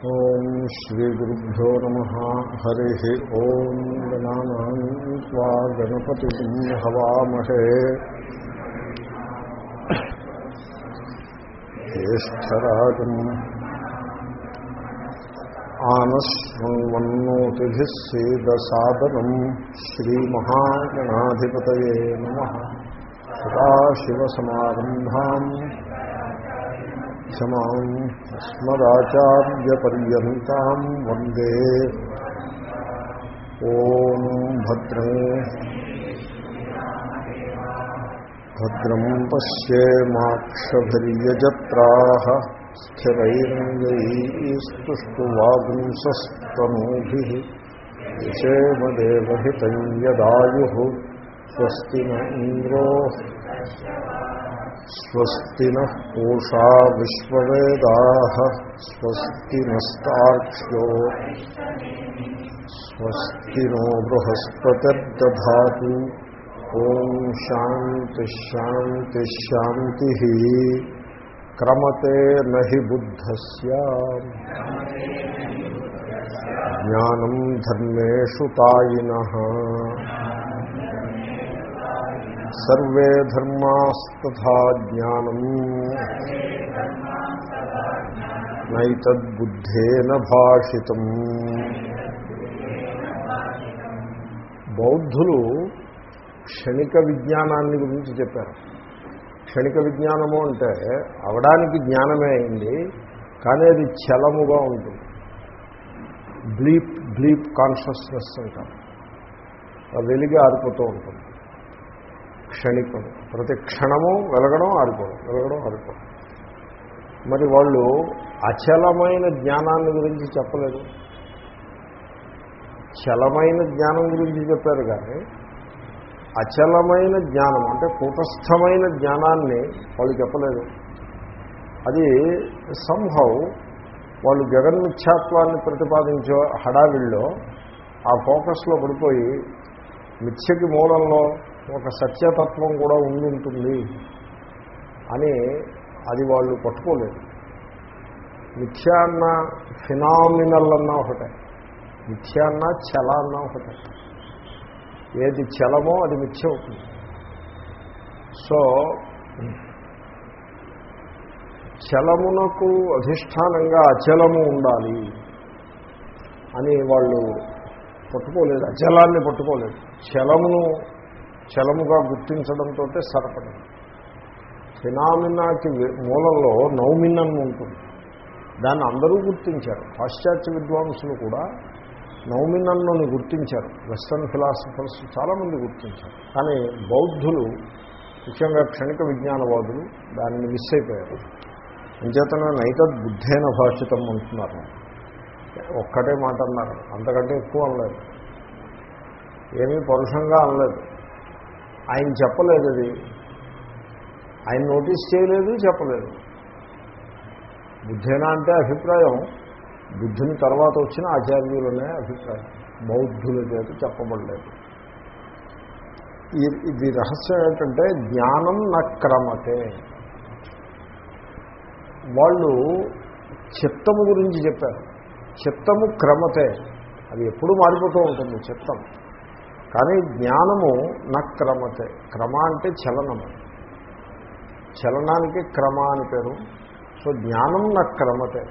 ఓం శ్రీగురుభ్యో నమ హరి ఓం గణానా గణపతి హవామహే జ్యేష్టరాజం ఆనశ్వన్వన్నోతిభిः సేదసాదనం శ్రీమహాగణాధిపతయే నమ సదాశివసమారంభాం శమాం అస్మదాచార్యపర్యంతం వందే ఓం భద్రం భద్రం పశ్యేమాక్షభిర్యజత్రా స్థిరైరంగైస్తుష్టువాగుంసస్తనూభి విషేమదేవహితం యదాయు స్వస్తి న ఇంద్రో స్వస్తి నః పూషా విశ్వవేదా స్వస్తి నస్తాక్ష్యో స్వస్తి నో బృహస్పతిర్దా ఓం శాంతి శాంతి శాంతి క్రమతే నహి బుద్ధస్య జ్ఞానం ధర్మేషు తాయిన సర్వే ధర్మాస్తథా జ్ఞానం నైతద్బుద్ధేన భాషితం బౌద్ధులు క్షణిక విజ్ఞానాన్ని గురించి చెప్పారు క్షణిక విజ్ఞానము అంటే అవడానికి జ్ఞానమే అయింది కానీ అది చలముగా ఉంటుంది బ్లీప్ బ్లీప్ కాన్షియస్నెస్ అంటారు ఆ వెలిగి ఆరిపోతూ ఉంటుంది క్షణికం ప్రతి క్షణము వెలగడం ఆరిపోవడం వెలగడం ఆరిపోవడం మరి వాళ్ళు అచలమైన జ్ఞానాన్ని గురించి చెప్పలేదు చలమైన జ్ఞానం గురించి చెప్పారు కానీ అచలమైన జ్ఞానం అంటే కూటస్థమైన జ్ఞానాన్ని వాళ్ళు చెప్పలేదు అది సంహౌ వాళ్ళు జగన్మిథ్యాత్వాన్ని ప్రతిపాదించే హడావిల్లో ఆ ఫోకస్లో పడిపోయి మిథ్యకి మూలంలో ఒక సత్యతత్వం కూడా ఉండి ఉంటుంది అని అది వాళ్ళు పట్టుకోలేదు మిథ్య అన్న ఫినామినల్ అన్నా ఒకటే మిథ్య అన్న చల అన్నా ఒకటే ఏది చలమో అది మిథ్య అవుతుంది సో చలమునకు అధిష్టానంగా అచలము ఉండాలి అని వాళ్ళు పట్టుకోలేదు అచలాన్ని పట్టుకోలేదు చలమును చలముగా గుర్తించడంతో సరపడి ఫినామినాకి మూలంలో నౌమినన్ ఉంటుంది దాన్ని అందరూ గుర్తించారు పాశ్చాత్య విద్వాంసులు కూడా నౌమినన్నుని గుర్తించారు వెస్టర్న్ ఫిలాసఫర్స్ చాలామంది గుర్తించారు కానీ బౌద్ధులు ముఖ్యంగా క్షణిక విజ్ఞానవాదులు దానిని మిస్ అయిపోయారు అంచేతనే నైతద్ బుద్ధేన భాషితం అంటున్నారు ఒక్కటే మాట అన్నారు అంతకంటే ఎక్కువ అనలేదు ఏమీ పరుషంగా అనలేదు ఆయన చెప్పలేదు అది ఆయన నోటీస్ చేయలేదు చెప్పలేదు బుద్ధేనా అంటే అభిప్రాయం బుద్ధుని తర్వాత వచ్చిన ఆచార్యులనే అభిప్రాయం బౌద్ధుల చేత చెప్పబడలేదు ఇది రహస్యం ఏంటంటే జ్ఞానం నక్రమతే వాళ్ళు చిత్తము గురించి చెప్పారు చిత్తము క్రమతే అది ఎప్పుడు మారిపోతూ ఉంటుంది చిత్తం కానీ జ్ఞానము నక్రమతే క్రమ అంటే చలనము చలనానికి క్రమ అని పేరు సో జ్ఞానం నక్రమతే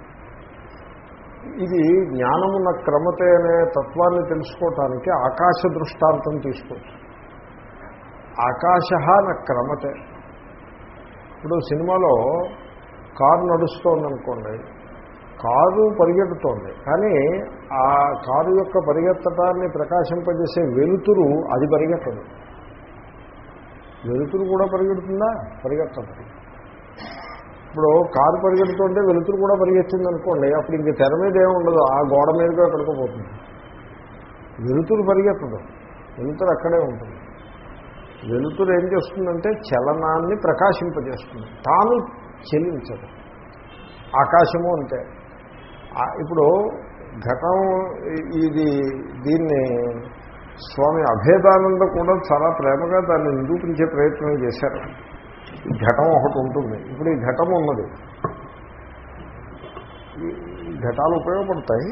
ఇది జ్ఞానము క్రమతే అనే తత్వాన్ని తెలుసుకోవటానికి ఆకాశ దృష్టాంతం తీసుకోవచ్చు ఆకాశ క్రమతే ఇప్పుడు సినిమాలో కారు నడుస్తోందనుకోండి కారు పరిగెడుతోంది కానీ ఆ కారు యొక్క పరిగెత్తటాన్ని ప్రకాశింపజేసే వెలుతురు అది పరిగెత్తదు వెలుతురు కూడా పరిగెడుతుందా పరిగెత్తదు ఇప్పుడు కారు పరిగెడుతుంటే వెలుతురు కూడా పరిగెత్తింది అనుకోండి అప్పుడు ఇంక తెర మీద ఏముండదు ఆ గోడ మీదుగా కడుకోపోతుంది వెలుతురు పరిగెత్తదు వెలుతురు అక్కడే ఉంటుంది వెలుతురు ఏం చేస్తుందంటే చలనాన్ని ప్రకాశింపజేస్తుంది తాను చెల్లించదు ఆకాశము అంతే ఇప్పుడు ఘటం ఇది దీన్ని స్వామి అభేదానంద కూడా చాలా ప్రేమగా దాన్ని నిరూపించే ప్రయత్నం చేశారు ఈ ఘటం ఒకటి ఉంటుంది ఇప్పుడు ఈ ఘటం ఉన్నది ఈ ఈ ఘటాలు ఉపయోగపడతాయి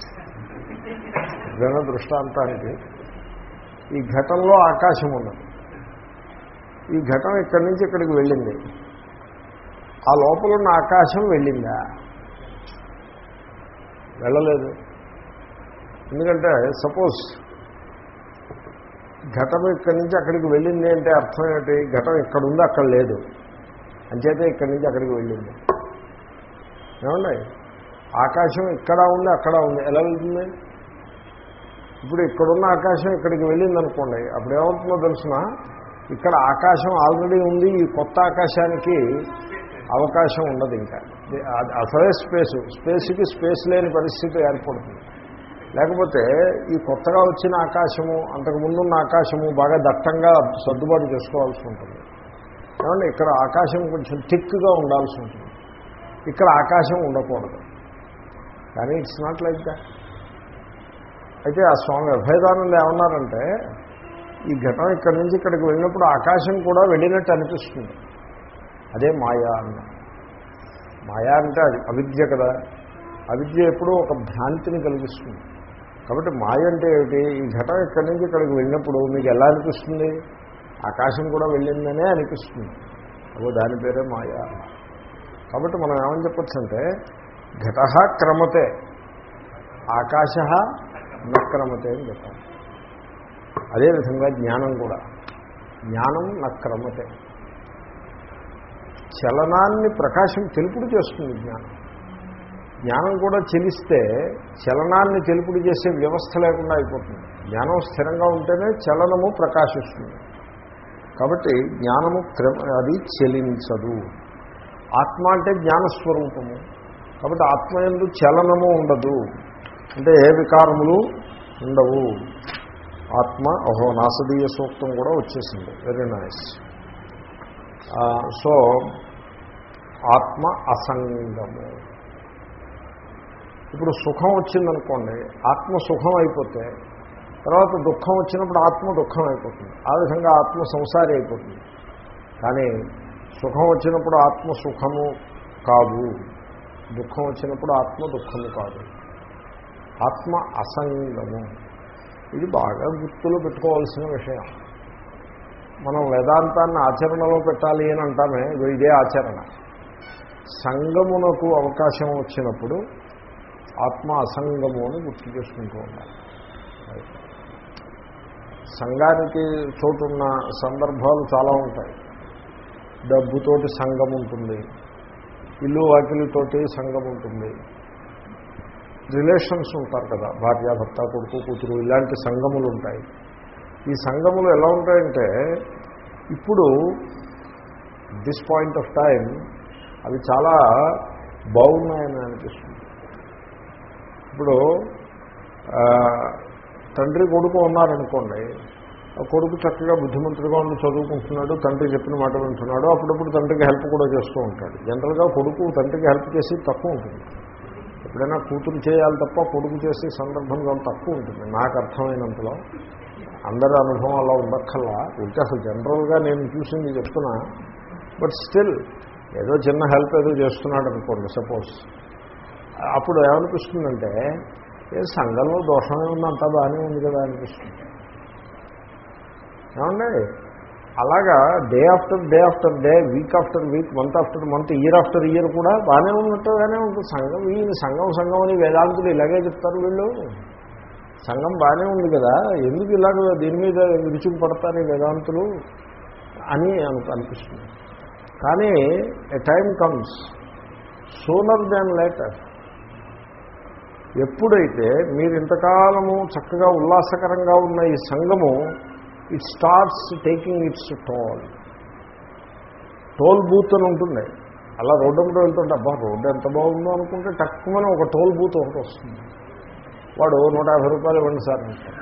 జన దృష్టాంతానికి ఈ ఘటంలో ఆకాశం ఉన్నది ఈ ఘటం ఇక్కడి నుంచి ఇక్కడికి వెళ్ళింది ఆ లోపల ఉన్న ఆకాశం వెళ్ళిందా వెళ్ళలేదు ఎందుకంటే సపోజ్ ఘటం ఇక్కడి నుంచి అక్కడికి వెళ్ళింది అంటే అర్థం ఏంటి ఘటం ఇక్కడ ఉంది అక్కడ లేదు అంచేతే ఇక్కడి నుంచి అక్కడికి వెళ్ళింది ఏమండి ఆకాశం ఇక్కడ ఉంది అక్కడ ఉంది ఎలా వెళ్తుంది ఇప్పుడు ఇక్కడున్న ఆకాశం ఇక్కడికి వెళ్ళింది అనుకోండి అప్పుడు ఏమవుతుందో తెలుసిన ఇక్కడ ఆకాశం ఆల్రెడీ ఉంది ఈ కొత్త ఆకాశానికి అవకాశం ఉండదు ఇంకా అది అసలే స్పేసు స్పేస్కి స్పేస్ లేని పరిస్థితి ఏర్పడుతుంది లేకపోతే ఈ కొత్తగా వచ్చిన ఆకాశము అంతకు ముందున్న ఆకాశము బాగా దట్టంగా సర్దుబాటు చేసుకోవాల్సి ఉంటుంది ఏమంటే ఇక్కడ ఆకాశం కొంచెం థిక్గా ఉండాల్సి ఉంటుంది ఇక్కడ ఆకాశం ఉండకూడదు కానీ ఇట్స్ నాట్ లైక్ దాట్ అయితే ఆ స్వామి అభయదానంద ఏమన్నారంటే ఈ ఘటన ఇక్కడి నుంచి ఇక్కడికి వెళ్ళినప్పుడు ఆకాశం కూడా వెళ్ళినట్టు అనిపిస్తుంది అదే మాయా అన్న మాయా అంటే అది అవిద్య కదా అవిద్య ఎప్పుడూ ఒక భ్రాంతిని కలిగిస్తుంది కాబట్టి మాయ అంటే ఏమిటి ఈ ఘటన ఇక్కడి నుంచి ఇక్కడికి వెళ్ళినప్పుడు మీకు ఎలా అనిపిస్తుంది ఆకాశం కూడా వెళ్ళిందనే అనిపిస్తుంది అదో దాని పేరే మాయా కాబట్టి మనం ఏమని చెప్పచ్చు అంటే ఘట క్రమతే ఆకాశ నక్రమతే అని చెప్పాలి అదేవిధంగా జ్ఞానం కూడా జ్ఞానం నక్రమతే చలనాన్ని ప్రకాశం తెలుపుడు చేస్తుంది జ్ఞానం జ్ఞానం కూడా చెలిస్తే చలనాన్ని తెలుపుడు చేసే వ్యవస్థ లేకుండా అయిపోతుంది జ్ఞానం స్థిరంగా ఉంటేనే చలనము ప్రకాశిస్తుంది కాబట్టి జ్ఞానము క్రమ అది చెలించదు ఆత్మ అంటే జ్ఞానస్వరూపము కాబట్టి ఆత్మ ఎందు చలనము ఉండదు అంటే ఏ వికారములు ఉండవు ఆత్మ ఓహో నాసదీయ సూక్తం కూడా వచ్చేసింది వెరీ నైస్ సో ఆత్మ అసంగము ఇప్పుడు సుఖం వచ్చిందనుకోండి ఆత్మ సుఖం అయిపోతే తర్వాత దుఃఖం వచ్చినప్పుడు ఆత్మ దుఃఖం అయిపోతుంది ఆ విధంగా ఆత్మ సంసారి అయిపోతుంది కానీ సుఖం వచ్చినప్పుడు ఆత్మ సుఖము కాదు దుఃఖం వచ్చినప్పుడు ఆత్మ దుఃఖము కాదు ఆత్మ అసంగము ఇది బాగా గుర్తులో పెట్టుకోవాల్సిన విషయం మనం వేదాంతాన్ని ఆచరణలో పెట్టాలి అని అంటామే ఇదో ఇదే ఆచరణ సంగమునకు అవకాశం వచ్చినప్పుడు ఆత్మ అసంగము అని గుర్తు చేసుకుంటూ ఉండాలి సంఘానికి చోటున్న సందర్భాలు చాలా ఉంటాయి డబ్బుతోటి సంఘం ఉంటుంది ఇల్లు వాకిలితోటి సంఘం ఉంటుంది రిలేషన్స్ ఉంటారు కదా భార్య భర్త కొడుకు కూతురు ఇలాంటి సంఘములు ఉంటాయి ఈ సంఘములు ఎలా ఉంటాయంటే ఇప్పుడు దిస్ పాయింట్ ఆఫ్ టైం అవి చాలా బాగున్నాయని అనిపిస్తుంది ఇప్పుడు తండ్రి కొడుకు ఉన్నారనుకోండి ఆ కొడుకు చక్కగా బుద్ధిమంతుడిగా ఉండి చదువుకుంటున్నాడు తండ్రి చెప్పిన మాట వింటున్నాడు అప్పుడప్పుడు తండ్రికి హెల్ప్ కూడా చేస్తూ ఉంటాడు జనరల్గా కొడుకు తండ్రికి హెల్ప్ చేసి తక్కువ ఉంటుంది ఎప్పుడైనా కూతురు చేయాలి తప్ప కొడుకు చేసే సందర్భం చాలా తక్కువ ఉంటుంది నాకు అర్థమైనంతలో అందరి అనుభవం అలా ఉండక్కల్లా ఉంటే అసలు జనరల్గా నేను చూసింది చెప్తున్నా బట్ స్టిల్ ఏదో చిన్న హెల్ప్ ఏదో చేస్తున్నాడు అనుకోండి సపోజ్ అప్పుడు ఏమనిపిస్తుందంటే ఏ సంఘంలో దోషమే ఉంది అంతా బాగానే ఉంది కదా అనిపిస్తుంది ఏమండి అలాగా day after day after day week after week month after month year after year కూడా బాగానే ఉన్నట్టుగానే ఉంటుంది సంఘం ఈ సంఘం సంఘం అని వేదాంతులు ఇలాగే చెప్తారు వీళ్ళు సంఘం బాగానే ఉంది కదా ఎందుకు ఇలాగ దీని మీద విరుచుకు పడతారు ఈ వేదాంతులు అని అనిపిస్తుంది కానీ a time comes sooner than later ఎప్పుడైతే మీరు ఇంతకాలము చక్కగా ఉల్లాసకరంగా ఉన్న ఈ సంఘము it starts taking its toll toll booth అని ఉంటుంది అలా రోడ్డు మీద వెళ్తుంటే అబ్బా రోడ్డు ఎంత బాగుందో అనుకుంటే తక్కువని ఒక టోల్ బూత్ ఒకటి వస్తుంది వాడు నూట యాభై రూపాయలు ఇవ్వండి సార్ అంటాడు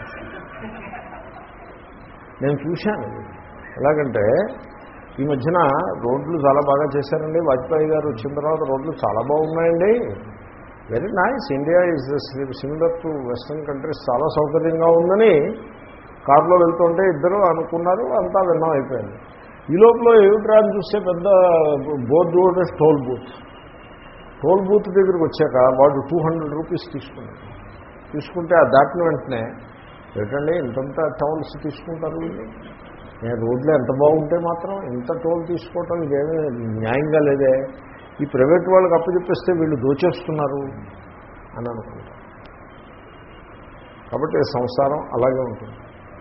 నేను చూశాను ఎలాగంటే ఈ మధ్యన రోడ్లు చాలా బాగా చేశారండి వాజ్పేయి గారు వచ్చిన తర్వాత రోడ్లు చాలా బాగున్నాయండి very nice India is similar to western countries చాలా సౌకర్యంగా ఉందని కారులో వెళ్తుంటే ఇద్దరు అనుకున్నారు అంతా విన్నాం అయిపోయింది ఈ లోపల ఏమిట్రా అని చూస్తే పెద్ద బోర్డు కూడా టోల్ బూత్ టోల్ బూత్ దగ్గరికి వచ్చాక వాడు టూ హండ్రెడ్ రూపీస్ తీసుకున్నాడు తీసుకుంటే ఆ దాటిన వెంటనే ఏంటండి ఇంతంత టోల్స్ తీసుకుంటారు వీళ్ళు నేను రోడ్లు ఎంత బాగుంటే మాత్రం ఇంత టోల్ తీసుకోవటం ఇదేమీ న్యాయంగా లేదే ఈ ప్రైవేట్ వాళ్ళకి అప్పచెప్పేస్తే వీళ్ళు దోచేస్తున్నారు అని అనుకుంటారు కాబట్టి సంసారం అలాగే ఉంటుంది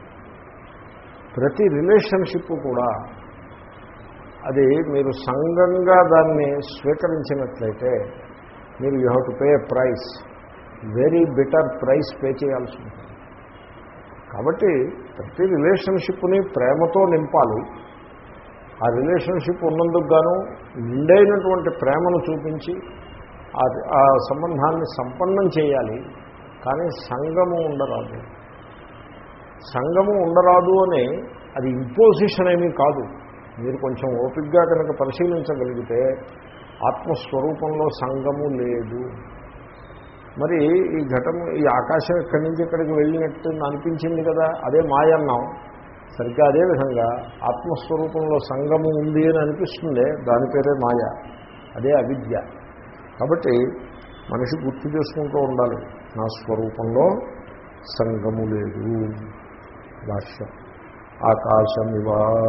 ప్రతి రిలేషన్షిప్ కూడా అది మీరు సంఘంగా దాన్ని స్వీకరించినట్లయితే మీరు you have to pay price very better price pay చేయాల్సి ఉంటుంది కాబట్టి ప్రతి రిలేషన్షిప్ని ప్రేమతో నింపాలి ఆ రిలేషన్షిప్ ఉన్నందుకు గాను నిండైనటువంటి ప్రేమను చూపించి ఆ- ఆ సంబంధాన్ని సంపన్నం చేయాలి కానీ సంఘము ఉండరాదు సంఘము ఉండరాదు అని అది ఇంపోజిషన్ ఏమీ కాదు మీరు కొంచెం ఓపిక్గా కనుక పరిశీలించగలిగితే ఆత్మస్వరూపంలో సంఘము లేదు మరి ఈ ఘటము ఈ ఆకాశం ఎక్కడి నుంచి ఎక్కడికి వెళ్ళినట్టు అనిపించింది కదా అదే మాయ అన్నాం సరిగ్గా అదే విధంగా ఆత్మస్వరూపంలో సంగము ఉంది అని అనిపిస్తుంది దాని పేరే మాయ అదే అవిద్య కాబట్టి మనిషి గుర్తు చేసుకుంటూ ఉండాలి నా స్వరూపంలో సంగము లేదు భాష్యం ఆకాశమివ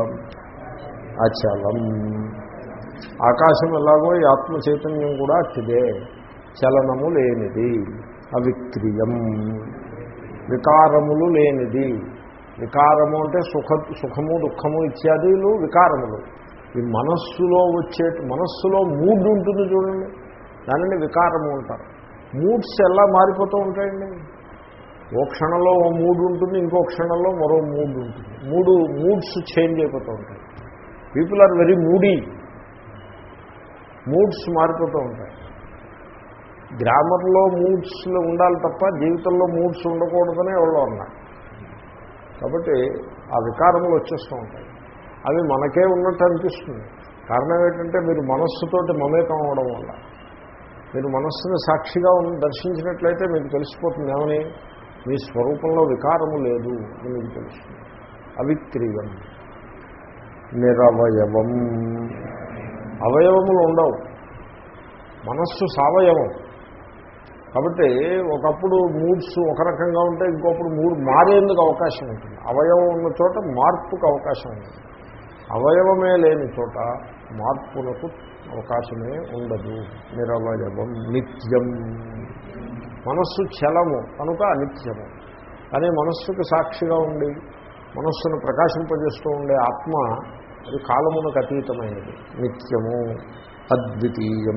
అచలం ఆకాశం ఎలాగో ఈ ఆత్మ చైతన్యం కూడా అట్టిదే చలనము లేనిది అవిక్రియం వికారములు లేనిది వికారము అంటే సుఖ సుఖము దుఃఖము ఇత్యాదులు వికారములు ఈ మనస్సులో వచ్చే మనస్సులో మూడ్ ఉంటుంది చూడండి దానిని వికారము అంటారు మూడ్స్ ఎలా మారిపోతూ ఉంటాయండి ఓ క్షణంలో ఓ మూడ్ ఉంటుంది ఇంకో క్షణంలో మరో మూడ్ ఉంటుంది మూడు మూడ్స్ చేంజ్ అయిపోతూ ఉంటాయి people are very moody moods మారిపోతూ ఉంటాయి గ్రామర్లో మూడ్స్లో ఉండాలి తప్ప జీవితంలో మూడ్స్ ఉండకూడదనే ఎవరో అన్నారు కాబట్టి ఆ వికారములు వచ్చేస్తూ ఉంటాయి అవి మనకే ఉన్నట్టు అనిపిస్తుంది కారణం ఏంటంటే మీరు మనస్సుతోటి మమేకం అవడం వల్ల మీరు మనస్సును సాక్షిగా ఉన్న దర్శించినట్లయితే మీకు తెలిసిపోతుంది ఏమని మీ స్వరూపంలో వికారము లేదు అని మీకు తెలుస్తుంది అవిక్రీయం నిరవయవం అవయవములు ఉండవు మనస్సు సవయవం కాబట్టి ఒకప్పుడు మూడ్స్ ఒక రకంగా ఉంటే ఇంకొకప్పుడు మూడ్ మారేందుకు అవకాశం ఉంటుంది అవయవం ఉన్న చోట మార్పుకు అవకాశం ఉంటుంది అవయవమే లేని చోట మార్పులకు అవకాశమే ఉండదు నిరవయవం నిత్యం మనస్సు చలము కనుక అనిత్యము కానీ మనస్సుకు సాక్షిగా ఉండి మనస్సును ప్రకాశింపజేస్తూ ఉండే ఆత్మ అది కాలమునకు అతీతమైనది నిత్యము అద్వితీయం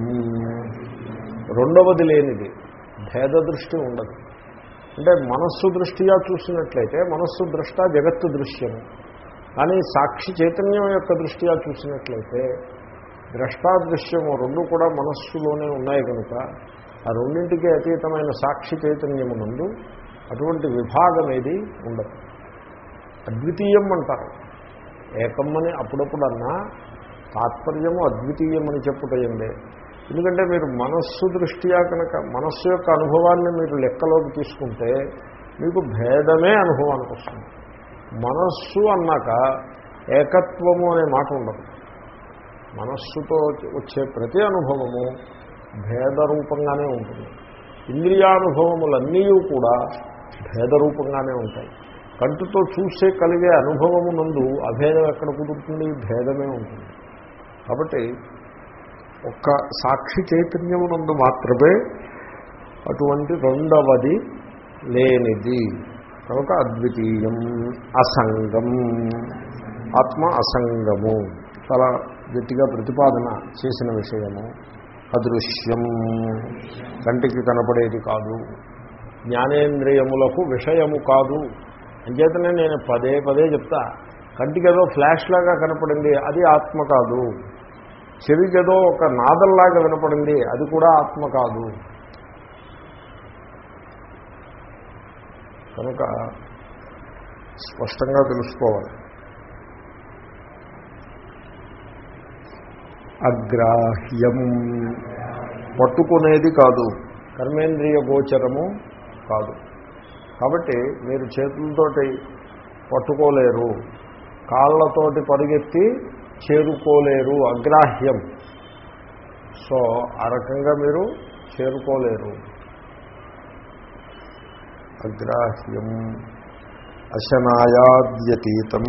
రెండవది లేనిది భేద దృష్టి ఉండదు అంటే మనస్సు దృష్ట్యా చూసినట్లయితే మనస్సు దృష్ట జగత్తు దృశ్యము కానీ సాక్షి చైతన్యం యొక్క దృష్ట్యా చూసినట్లయితే ద్రష్టాదృశ్యము రెండు కూడా మనస్సులోనే ఉన్నాయి కనుక ఆ రెండింటికి అతీతమైన సాక్షి చైతన్యమునందు అటువంటి విభాగం ఏది ఉండదు అద్వితీయం అంటారు ఏకమ్మని అప్పుడప్పుడు అన్నా తాత్పర్యము అద్వితీయం అని చెప్పుటయండి ఎందుకంటే మీరు మనస్సు దృష్ట్యా కనుక మనస్సు యొక్క అనుభవాన్ని మీరు లెక్కలోకి తీసుకుంటే మీకు భేదమే అనుభవానికి వస్తుంది మనస్సు అన్నాక ఏకత్వము అనే మాట ఉండదు మనస్సుతో వచ్చే ప్రతి అనుభవము భేదరూపంగానే ఉంటుంది ఇంద్రియానుభవములన్నీ కూడా భేదరూపంగానే ఉంటాయి కంటితో చూసే కలిగే అనుభవము నందు అభేదం ఎక్కడ కుదురుతుంది భేదమే ఉంటుంది కాబట్టి ఒక్క సాక్షి చైతన్యమునందు మాత్రమే అటువంటి రెండవది లేనిది కనుక అద్వితీయం అసంగం ఆత్మ అసంగము చాలా గట్టిగా ప్రతిపాదన చేసిన విషయము అదృశ్యం కంటికి కనపడేది కాదు జ్ఞానేంద్రియములకు విషయము కాదు అంచేతనే నేను పదే పదే చెప్తా కంటికి ఏదో ఫ్లాష్ లాగా కనపడింది అది ఆత్మ కాదు చెవికి ఏదో ఒక నాదల్లాగా వినపడింది అది కూడా ఆత్మ కాదు కనుక స్పష్టంగా తెలుసుకోవాలి అగ్రాహ్యం పట్టుకునేది కాదు కర్మేంద్రియ గోచరము కాదు కాబట్టి మీరు చేతులతోటి పట్టుకోలేరు కాళ్ళతోటి పరిగెత్తి చేరుకోలేరు అగ్రాహ్యం సో ఆ రకంగా మీరు చేరుకోలేరు అగ్రాహ్యం అశనాయాద్యతీతం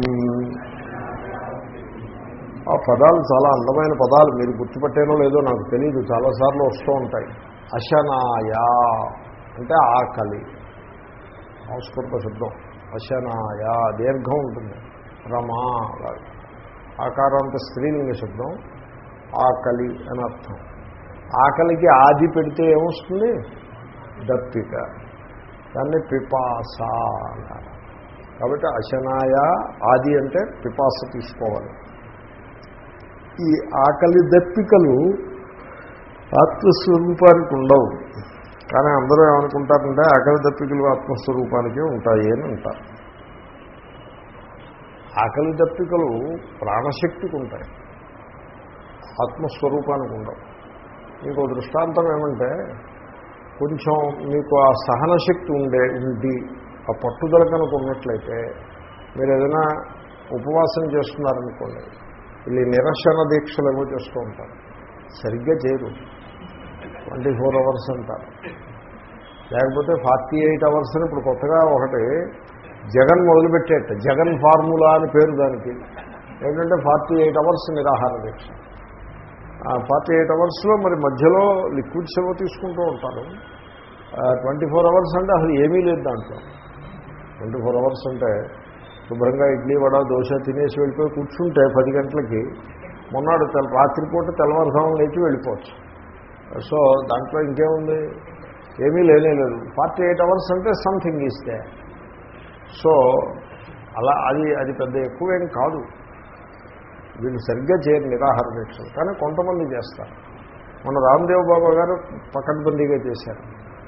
ఆ పదాలు చాలా అందమైన పదాలు మీరు గుర్తుపట్టేనో లేదో నాకు తెలియదు చాలాసార్లు వస్తూ ఉంటాయి అశనాయ అంటే ఆకలి సంస్కృత శబ్దం అశనాయ దీర్ఘం ఉంటుంది రమా అలాగే ఆకారాంత స్త్రీలింగ శబ్దం ఆకలి అని అర్థం ఆకలికి ఆది పెడితే ఏమొస్తుంది దప్పిక దాన్ని పిపాస అన్నారు కాబట్టి అశనాయ ఆది అంటే పిపాస తీసుకోవాలి ఈ ఆకలి దప్పికలు ఆత్మస్వరూపానికి ఉండవు కానీ అందరూ ఏమనుకుంటారంటే ఆకలి దప్పికలు ఆత్మస్వరూపానికే ఉంటాయి అని అంటారు ఆకలి దప్పికలు ప్రాణశక్తికి ఉంటాయి ఆత్మస్వరూపానికి ఉండవు ఇంకో దృష్టాంతం ఏమంటే కొంచెం మీకు ఆ సహనశక్తి ఉండే ఉండి ఆ పట్టుదల కనుక ఉన్నట్లయితే మీరు ఏదైనా ఉపవాసం చేస్తున్నారనుకోండి వీళ్ళు నిరసన దీక్షలు ఏవో చేస్తూ ఉంటారు సరిగ్గా చేయరు ట్వంటీ ఫోర్ అవర్స్ అంటారు లేకపోతే ఫార్టీ ఎయిట్ అవర్స్ అని ఇప్పుడు కొత్తగా ఒకటి జగన్ మొదలుపెట్టేట జగన్ ఫార్ములా అని పేరు దానికి ఏంటంటే ఫార్టీ ఎయిట్ అవర్స్ నిరాహార దీక్ష ఫార్టీ ఎయిట్ అవర్స్లో మరి మధ్యలో లిక్విడ్స్ ఏవో తీసుకుంటూ ఉంటారు ట్వంటీ ఫోర్ అవర్స్ అంటే అసలు ఏమీ లేదు దాంట్లో ట్వంటీ ఫోర్ అవర్స్ అంటే శుభ్రంగా ఇడ్లీ వడ దోశ తినేసి వెళ్ళిపోయి కూర్చుంటే పది గంటలకి మొన్నాడు తెల రాత్రిపూట తెల్లవారుసాము లేచి వెళ్ళిపోవచ్చు సో దాంట్లో ఇంకేముంది ఏమీ లేనే లేదు ఫార్టీ ఎయిట్ అవర్స్ అంటే సంథింగ్ ఇస్తే సో అలా అది అది పెద్ద ఎక్కువేం కాదు వీళ్ళు సరిగ్గా చేయరు నిరాహార దీక్షలు కానీ కొంతమంది చేస్తారు మన రామ్దేవ్ బాబా గారు పకడ్బందీగా చేశారు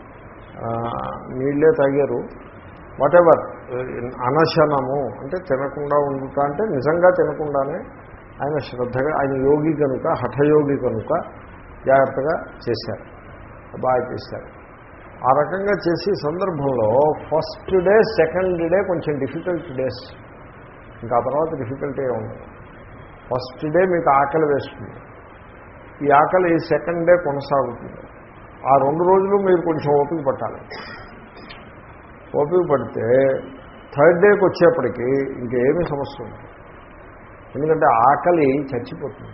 నీళ్ళే తాగారు వాటెవర్ అనశనము అంటే తినకుండా ఉండుట అంటే నిజంగా తినకుండానే ఆయన శ్రద్ధగా ఆయన యోగి కనుక హఠయోగి కనుక జాగ్రత్తగా చేశారు బాగా చేశారు ఆ రకంగా చేసే సందర్భంలో ఫస్ట్ డే సెకండ్ డే కొంచెం డిఫికల్ట్ డేస్ ఇంకా తర్వాత డిఫికల్టీ ఉండదు ఫస్ట్ డే మీకు ఆకలి వేస్తుంది ఈ ఆకలి సెకండ్ డే కొనసాగుతుంది ఆ రెండు రోజులు మీరు కొంచెం ఓపిక పట్టాలి ఓపిక పడితే థర్డ్ డేకి వచ్చేప్పటికి ఇంకేమీ సమస్య ఉంది ఎందుకంటే ఆకలి చచ్చిపోతుంది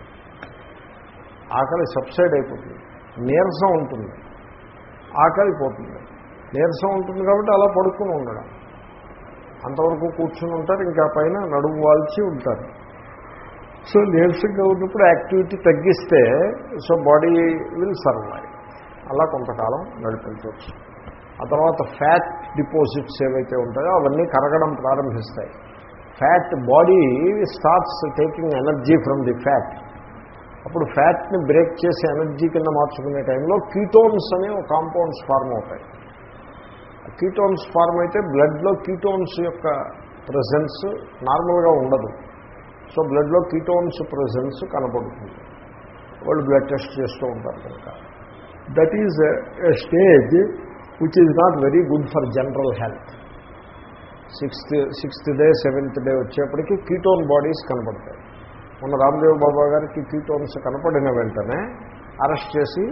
ఆకలి సబ్సైడ్ అయిపోతుంది నీరసం ఉంటుంది ఆకలి పోతుంది నీరసం ఉంటుంది కాబట్టి అలా పడుకుని ఉండడం అంతవరకు కూర్చుని ఉంటారు ఇంకా పైన నడుము వాల్చి ఉంటారు సో నీరసంగా ఉన్నప్పుడు యాక్టివిటీ తగ్గిస్తే సో బాడీ విల్ సర్వైవ్ అలా కొంతకాలం నడిపించవచ్చు ఆ తర్వాత ఫ్యాట్ డిపాజిట్స్ ఏవైతే ఉంటాయో అవన్నీ కరగడం ప్రారంభిస్తాయి fat body starts taking energy from the fat అప్పుడు ఫ్యాట్ని బ్రేక్ చేసి ఎనర్జీ కింద మార్చుకునే టైంలో కీటోన్స్ అనే ఒక కాంపౌండ్స్ ఫార్మ్ అవుతాయి కీటోన్స్ ఫార్మ్ అయితే బ్లడ్లో కీటోన్స్ యొక్క ప్రజెన్స్ నార్మల్గా ఉండదు సో బ్లడ్లో కీటోన్స్ ప్రజెన్స్ కనపడుతుంది వాళ్ళు బ్లడ్ టెస్ట్ చేస్తూ ఉంటారు కనుక that is a stage which is not very good for general health sixth sixth day seventh day వచ్చేప్పటికి కీటోన్ బాడీస్ కనపడతాయి మొన్న రామదేవ్ బాబా గారికి కీటోన్స్ కనపడిన వెంటనే అరెస్ట్ చేసి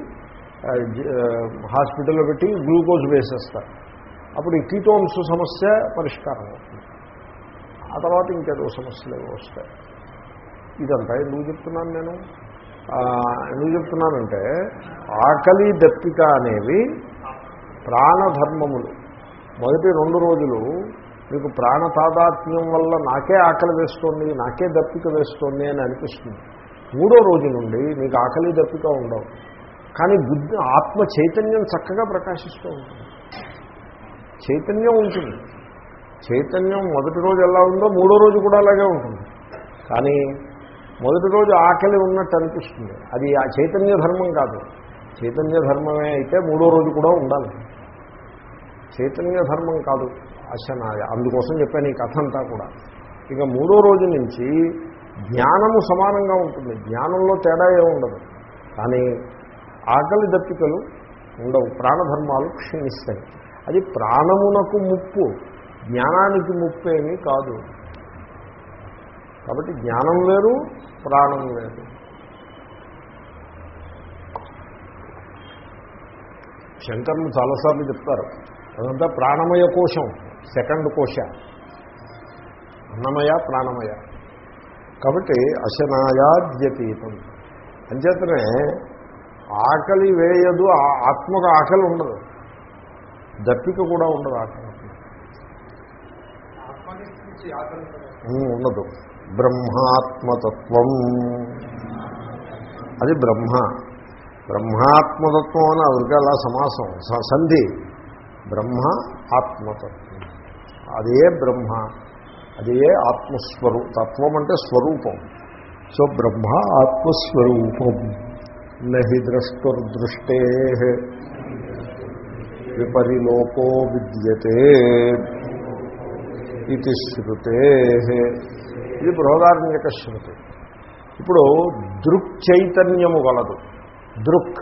హాస్పిటల్లో పెట్టి గ్లూకోజ్ వేసేస్తారు అప్పుడు ఈ కీటోన్స్ సమస్య పరిష్కారం అవుతుంది ఆ తర్వాత ఇంకేదో సమస్యలు ఏవో వస్తాయి ఇదంతా ఎందుకు చెప్తున్నాను నేను ఎందుకు చెప్తున్నానంటే ఆకలి దప్పిక అనేవి ప్రాణధర్మములు మొదటి రెండు రోజులు మీకు ప్రాణ తాదాత్మ్యం వల్ల నాకే ఆకలి వేస్తోంది నాకే దప్పిక వేస్తోంది అని అనిపిస్తుంది మూడో రోజు నుండి మీకు ఆకలి దప్పిక ఉండవు కానీ బుద్ధి ఆత్మ చైతన్యం చక్కగా ప్రకాశిస్తూ ఉంటుంది చైతన్యం ఉంటుంది చైతన్యం మొదటి రోజు ఎలా ఉందో మూడో రోజు కూడా అలాగే ఉంటుంది కానీ మొదటి రోజు ఆకలి ఉన్నట్టు అనిపిస్తుంది అది ఆ చైతన్య ధర్మం కాదు చైతన్య ధర్మమే అయితే మూడో రోజు కూడా ఉండాలి చైతన్య ధర్మం కాదు అశనాయ అందుకోసం చెప్పాను ఈ కథ అంతా కూడా ఇక మూడో రోజు నుంచి జ్ఞానము సమానంగా ఉంటుంది జ్ఞానంలో తేడా ఉండదు కానీ ఆకలి దప్పికలు ఉండవు ప్రాణధర్మాలు క్షీణిస్తాయి అది ప్రాణమునకు ముప్పు జ్ఞానానికి ముప్పు ఏమీ కాదు కాబట్టి జ్ఞానం వేరు ప్రాణం వేరు శంకర్లు చాలాసార్లు చెప్తారు అదంతా ప్రాణమయ కోశం సెకండ్ కోశ అన్నమయ ప్రాణమయ కాబట్టి అశనాయాద్యతీతం అంచేతనే ఆకలి వేయదు ఆ- ఆత్మకు ఆకలి ఉండదు దప్పిక కూడా ఉండదు ఆకలి ఉమ్, ఉండదు బ్రహ్మాత్మతత్వం అది బ్రహ్మ బ్రహ్మాత్మతత్వం అని అదిగా అలా సమాసం స- సంధి బ్రహ్మ ఆత్మతత్వం అదే బ్రహ్మ అదే ఆత్మస్వరూ తత్వం అంటే స్వరూపం సో బ్రహ్మ ఆత్మస్వరూపం నహి ద్రష్టుర్దృష్టే విపరిలోకో విద్యతే ఇది శృతే ఇది బృహదారణ్యక శృతి ఇప్పుడు దృక్ చైతన్యము గలదు దృక్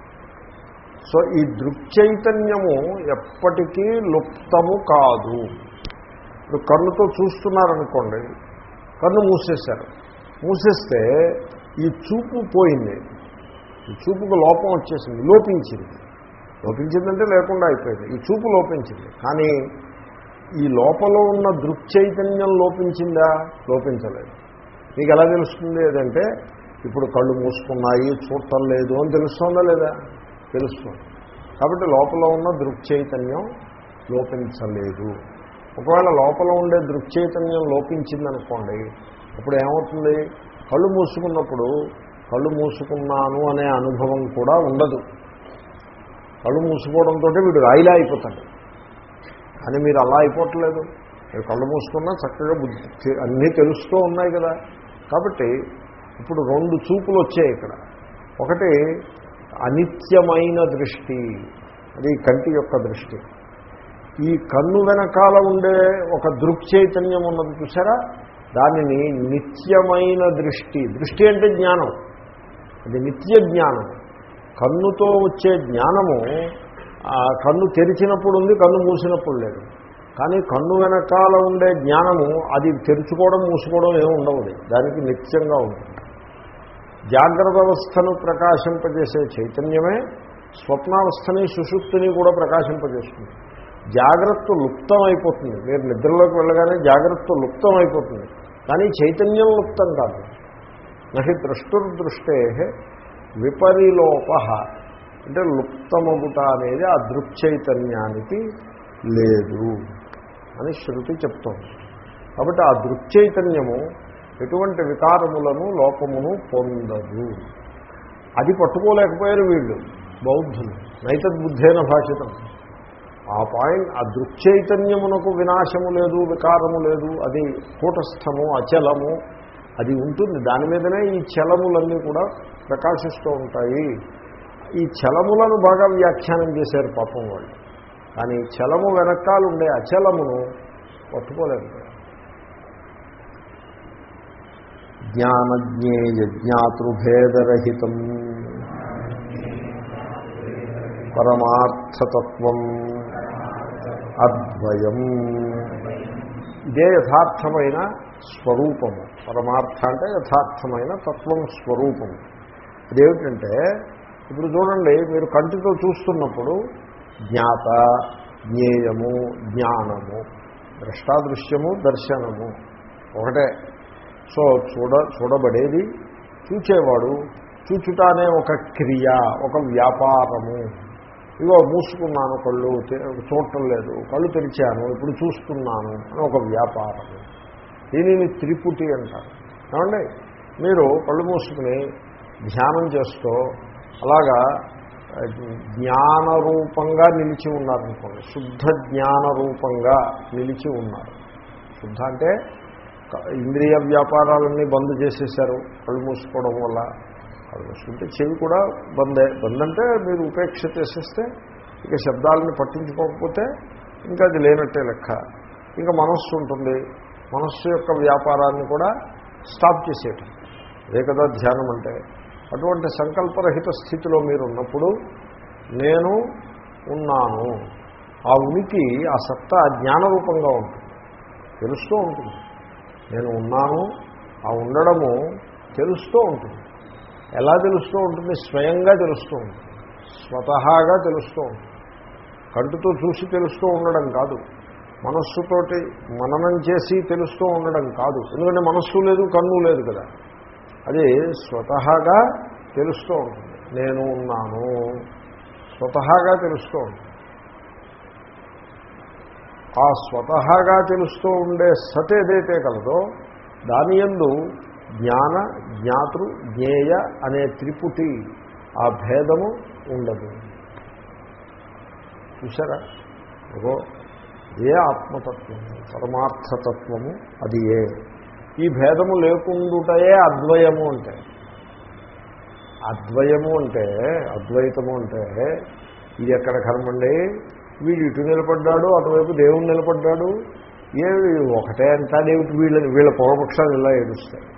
సో ఈ దృక్ చైతన్యము ఎప్పటికీ లుప్తము కాదు ఇప్పుడు కన్నుతో చూస్తున్నారనుకోండి కన్ను మూసేశారు మూసేస్తే ఈ చూపు పోయింది ఈ చూపుకు లోపం వచ్చేసింది లోపించింది లోపించిందంటే లేకుండా అయిపోయింది ఈ చూపు లోపించింది కానీ ఈ లోపల ఉన్న దృక్చైతన్యం లోపించిందా లోపించలేదు మీకు ఎలా తెలుస్తుంది ఏదంటే ఇప్పుడు కళ్ళు మూసుకున్నాయి చూడటం లేదు అని తెలుస్తుందా లేదా తెలుస్తుంది కాబట్టి లోపల ఉన్న దృక్చైతన్యం లోపించలేదు ఒకవేళ లోపల ఉండే దృక్చైతన్యం లోపించిందనుకోండి అప్పుడు ఏమవుతుంది కళ్ళు మూసుకున్నప్పుడు కళ్ళు మూసుకున్నాను అనే అనుభవం కూడా ఉండదు కళ్ళు మూసుకోవడంతో వీడు రాయిలా అయిపోతాడు కానీ మీరు అలా అయిపోవట్లేదు మీరు కళ్ళు మూసుకున్నా చక్కగా బుద్ధి అన్నీ తెలుస్తూ ఉన్నాయి కదా కాబట్టి ఇప్పుడు రెండు చూపులు వచ్చాయి ఇక్కడ ఒకటి అనిత్యమైన దృష్టి అది కంటి యొక్క దృష్టి ఈ కన్ను వెనకాల ఉండే ఒక దృక్చైతన్యం ఉన్నది చూసారా దానిని నిత్యమైన దృష్టి దృష్టి అంటే జ్ఞానం అది నిత్య జ్ఞానం కన్నుతో వచ్చే జ్ఞానము ఆ కన్ను తెరిచినప్పుడు ఉంది కన్ను మూసినప్పుడు లేదు కానీ కన్ను వెనకాల ఉండే జ్ఞానము అది తెరుచుకోవడం మూసుకోవడం ఏమి ఉండవు దానికి నిత్యంగా ఉంటుంది జాగ్రత్త అవస్థను ప్రకాశింపజేసే చైతన్యమే స్వప్నావస్థని సుషుప్తిని కూడా ప్రకాశింపజేస్తుంది జాగ్రత్త లుప్తం అయిపోతుంది మీరు నిద్రలోకి వెళ్ళగానే జాగ్రత్త లుప్తం అయిపోతుంది కానీ చైతన్యం లుప్తం కాదు నహి ద్రష్టుర్దృష్టే విపరిలోప అంటే లుప్తమగుట అనేది ఆ దృక్చైతన్యానికి లేదు అని శృతి చెప్తోంది కాబట్టి ఆ దృక్చైతన్యము ఎటువంటి వికారములను లోపమును పొందదు అది పట్టుకోలేకపోయారు వీళ్ళు బౌద్ధులు నైతద్బుద్ధేన భాషితం ఆ పాయింట్ ఆ దృక్చైతన్యమునకు వినాశము లేదు వికారము లేదు అది కూటస్థము అచలము అది ఉంటుంది దాని మీదనే ఈ చలములన్నీ కూడా ప్రకాశిస్తూ ఉంటాయి ఈ చలములను బాగా వ్యాఖ్యానం చేశారు పాపం వాళ్ళు కానీ చలము వెనకాలు ఉండే అచలమును పట్టుకోలేకపోయారు జ్ఞానజ్ఞేయ జ్ఞాతృభేదరహితం పరమార్థతత్వం అద్వయం ఇదే యథార్థమైన స్వరూపము పరమార్థ అంటే యథార్థమైన తత్వం స్వరూపము అదేమిటంటే ఇప్పుడు చూడండి మీరు కంటితో చూస్తున్నప్పుడు జ్ఞాత జ్ఞేయము జ్ఞానము ద్రష్టాదృశ్యము దర్శనము ఒకటే సో చూడ చూడబడేది చూచేవాడు చూచుట అనే ఒక క్రియ ఒక వ్యాపారము ఇగో మూసుకున్నాను కళ్ళు తె- చూడటం లేదు కళ్ళు తెరిచాను ఇప్పుడు చూస్తున్నాను అని ఒక వ్యాపారము దీనిని త్రిపుటి అంటారు ఏమండి మీరు కళ్ళు మూసుకుని ధ్యానం చేస్తూ అలాగా ఆ, జ్ఞానరూపంగా నిలిచి ఉన్నారనుకోండి శుద్ధ జ్ఞానరూపంగా నిలిచి ఉన్నారు శుద్ధ అంటే క- ఇంద్రియ వ్యాపారాలన్నీ బంద్ చేసేశారు కళ్ళు మూసుకోవడం వల్ల కళ్ళు మూసుకుంటే చెవి కూడా బందే బంద్ అంటే మీరు ఉపేక్ష చేసేస్తే ఇక శబ్దాలను పట్టించుకోకపోతే ఇంకా అది లేనట్టే లెక్క ఇంకా మనస్సు ఉంటుంది మనస్సు యొక్క వ్యాపారాన్ని కూడా స్టాప్ చేసేయటం అదే కదా ధ్యానం అంటే అటువంటి సంకల్పరహిత స్థితిలో మీరు ఉన్నప్పుడు నేను ఉన్నాను ఆ ఉనికి ఆ సత్తా జ్ఞానరూపంగా ఉంటుంది తెలుస్తూ ఉంటుంది నేను ఉన్నాను ఆ ఉండడము తెలుస్తూ ఉంటుంది ఎలా తెలుస్తూ ఉంటుంది స్వయంగా తెలుస్తూ ఉంటుంది స్వతహాగా తెలుస్తూ ఉంటుంది కంటితో చూసి తెలుస్తూ ఉండడం కాదు మనస్సుతోటి మననం చేసి తెలుస్తూ ఉండడం కాదు ఎందుకంటే మనస్సు లేదు కన్ను లేదు కదా అది స్వతహాగా తెలుస్తూ ఉంటుంది నేను ఉన్నాను స్వతహాగా తెలుస్తూ ఉంటుంది ఆ స్వతహాగా తెలుస్తూ ఉండే సత్ ఏదైతే కలదో దాని ఎందు జ్ఞాన జ్ఞాతృ జ్ఞేయ అనే త్రిపుటి ఆ భేదము ఉండదు చూసారా అగో ఏ ఆత్మతత్వము పరమార్థతత్వము అది ఏ ఈ భేదము లేకుండుటయే అద్వయము అంటే అద్వయము అంటే అద్వైతము అంటే ఇది ఎక్కడ కర్మండి వీడు ఇటు నిలబడ్డాడు అటువైపు దేవుడు నిలబడ్డాడు ఏ ఒకటే అంటాడేమిటి వీళ్ళని వీళ్ళ పూర్వపక్షాలు ఇలా ఏడుస్తాయి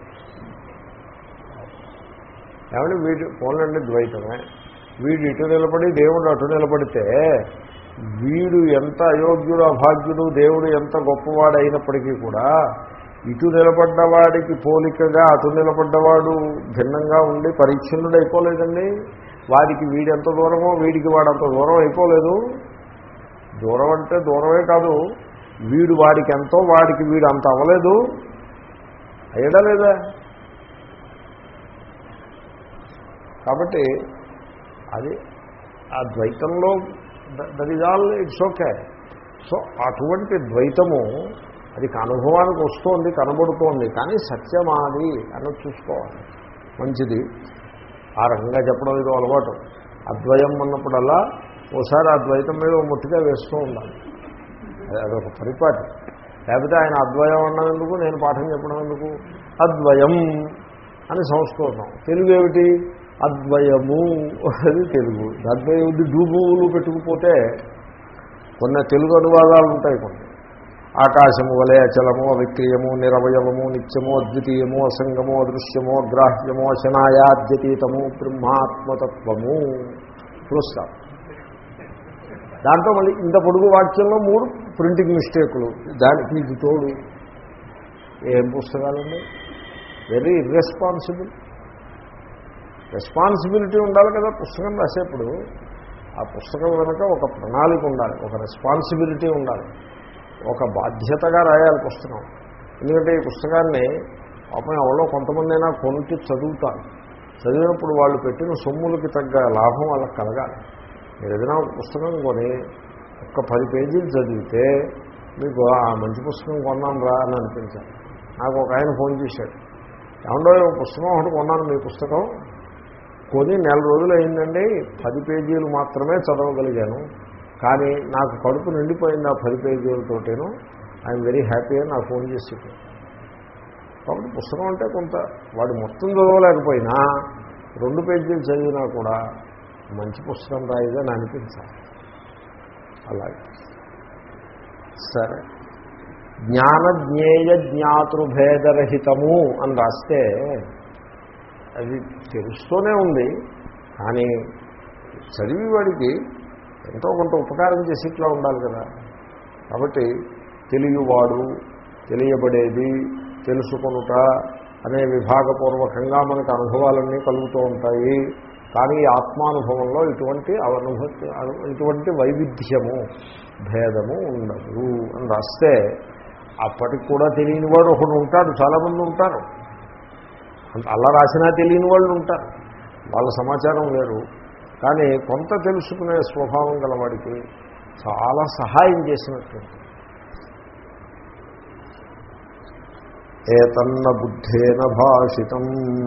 ఏమంటే వీడు పోలండి ద్వైతమే వీడు ఇటు నిలబడి దేవుడు అటు నిలబడితే వీడు ఎంత అయోగ్యుడు అభాగ్యుడు దేవుడు ఎంత గొప్పవాడు అయినప్పటికీ కూడా ఇటు నిలబడ్డవాడికి పోలికగా అటు నిలబడ్డవాడు భిన్నంగా ఉండి పరిచ్ఛిన్నుడు అయిపోలేదండి వాడికి వీడెంత దూరమో వీడికి వాడంత దూరం అయిపోలేదు దూరం అంటే దూరమే కాదు వీడు వాడికి ఎంతో వాడికి వీడు అంత అవ్వలేదు అయ్యడా లేదా కాబట్టి అది ఆ ద్వైతంలో that is all it's okay so అటువంటి ద్వైతము అది అనుభవానికి వస్తోంది కనబడుతోంది కానీ సత్యమాది అని చూసుకోవాలి మంచిది ఆ రకంగా చెప్పడం ఏదో అలవాటు అద్వయం అన్నప్పుడల్లా ఓసారి ఆ ద్వైతం మీద ఓ ముట్టిగా వేస్తూ ఉండాలి అది- అదొక పరిపాటి లేకపోతే ఆయన అద్వయం అన్నందుకు నేను పాఠం చెప్పడం ఎందుకు అద్వయం అని సంస్కృతం తెలుగు ఏమిటి అద్వయము అది తెలుగు దాంట్లో ఏమిటి డూబులు పెట్టుకుపోతే కొన్ని తెలుగు అనువాదాలు ఉంటాయి కొన్ని ఆకాశము వలె అచలము అవిక్రియము నిరవయవము నిత్యము అద్వితీయము అసంగము అదృశ్యము అగ్రాహ్యము అశనాయాద్యతీతము బ్రహ్మాత్మతత్వము చూస్తాం దాంట్లో మళ్ళీ ఇంత పొడుగు వాక్యంలో మూడు ప్రింటింగ్ మిస్టేకులు దానికి ఇది తోడు ఏం పుస్తకాలండి వెరీ ఇర్రెస్పాన్సిబుల్ రెస్పాన్సిబిలిటీ ఉండాలి కదా పుస్తకం రాసేప్పుడు ఆ పుస్తకం వెనుక ఒక ప్రణాళిక ఉండాలి ఒక రెస్పాన్సిబిలిటీ ఉండాలి ఒక బాధ్యతగా రాయాలి పుస్తకం ఎందుకంటే ఈ పుస్తకాన్ని పాపం ఎవరో కొంతమంది అయినా కొనుక్కి చదువుతారు చదివినప్పుడు వాళ్ళు పెట్టిన సొమ్ములకి తగ్గ లాభం వాళ్ళకి కలగాలి మీరు ఏదైనా ఒక పుస్తకం కొని ఒక్క పది పేజీలు చదివితే మీకు ఆ మంచి పుస్తకం కొన్నాను రా అని అనిపించాలి నాకు ఒక ఆయన ఫోన్ చేశాడు ఏమండో ఒక పుస్తకం ఒకటి కొన్నాను మీ పుస్తకం కొని నెల రోజులు అయిందండి పది పేజీలు మాత్రమే చదవగలిగాను కానీ నాకు కడుపు నిండిపోయింది ఆ పది పేజీలతోటేను ఐఎమ్ వెరీ హ్యాపీ అని నాకు ఫోన్ చేసి చెప్పాడు. కాబట్టి పుస్తకం అంటే కొంత వాడు మొత్తం చదవలేకపోయినా రెండు పేజీలు చదివినా కూడా మంచి పుస్తకం రాయిదని అనిపించాలి అలాగే సరే జ్ఞాన జ్ఞేయ జ్ఞాతృభేదరహితము అని రాస్తే అది తెలుస్తూనే ఉంది కానీ చదివి వాడికి ఎంతో కొంత ఉపకారం చేసి ఇట్లా ఉండాలి కదా కాబట్టి తెలియవాడు తెలియబడేది తెలుసుకొనుట అనే విభాగపూర్వకంగా మనకు అనుభవాలన్నీ కలుగుతూ ఉంటాయి కానీ ఈ ఆత్మానుభవంలో ఇటువంటి అనుభూతి ఇటువంటి వైవిధ్యము భేదము ఉండదు అని రాస్తే అప్పటికి కూడా తెలియని వాడు ఒకడు ఉంటాడు చాలామంది ఉంటారు అంత- అలా రాసినా తెలియని వాళ్ళు ఉంటారు వాళ్ళ సమాచారం వేరు కానీ కొంత తెలుసుకునే స్వభావం గలవాడికి చాలా సహాయం చేసినట్టు ఏతన్న బుద్ధేన భాషితం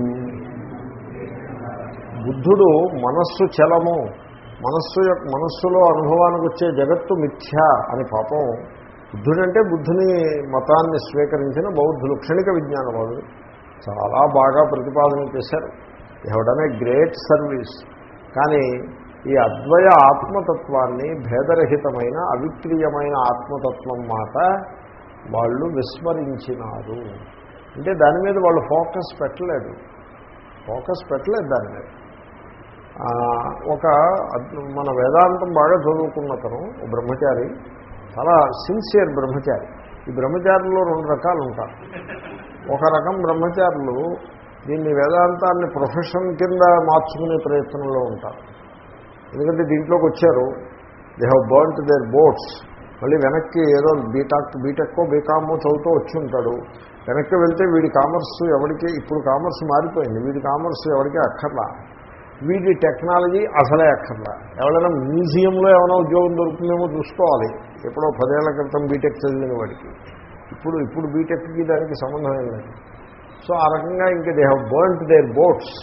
బుద్ధుడు మనస్సు చలము మనస్సు యొక్క మనస్సులో అనుభవానికి వచ్చే జగత్తు మిథ్య అని పాపం బుద్ధుడంటే బుద్ధుని మతాన్ని స్వీకరించిన బౌద్ధులు క్షణిక విజ్ఞానవాదులు చాలా బాగా ప్రతిపాదన చేశారు ఎవడనే గ్రేట్ సర్వీస్ కానీ ఈ అద్వయ ఆత్మతత్వాన్ని భేదరహితమైన అవిక్రీయమైన ఆత్మతత్వం మాట వాళ్ళు విస్మరించినారు అంటే దాని మీద వాళ్ళు ఫోకస్ పెట్టలేదు ఫోకస్ పెట్టలేదు దాని మీద ఆ, ఒక అద్- మన వేదాంతం బాగా చదువుకున్నతను ఓ బ్రహ్మచారి చాలా సిన్సియర్ బ్రహ్మచారి ఈ బ్రహ్మచారుల్లో రెండు రకాలు ఉంటారు ఒక రకం బ్రహ్మచారులు దీన్ని వేదాంతాన్ని ప్రొఫెషన్ కింద మార్చుకునే ప్రయత్నంలో ఉంటారు ఎందుకంటే దీంట్లోకి వచ్చారు they have burnt their boats మళ్ళీ వెనక్కి ఏదో బీటాక్ బీటెక్కో బీకామో చదువుతూ వచ్చి ఉంటాడు వెనక్కి వెళ్తే వీడి కామర్స్ ఎవరికి ఇప్పుడు కామర్స్ మారిపోయింది వీడి కామర్స్ ఎవరికి అక్కర్లా వీడి టెక్నాలజీ అసలే అక్కర్లా ఎవరైనా మ్యూజియంలో ఏమైనా ఉద్యోగం దొరుకుతుందేమో చూసుకోవాలి ఎప్పుడో పదేళ్ల క్రితం బీటెక్ చదివిన వాడికి ఇప్పుడు ఇప్పుడు బీటెక్కి దానికి సంబంధం ఏం లేదు సో ఆ రకంగా ఇంకా they have burnt their boats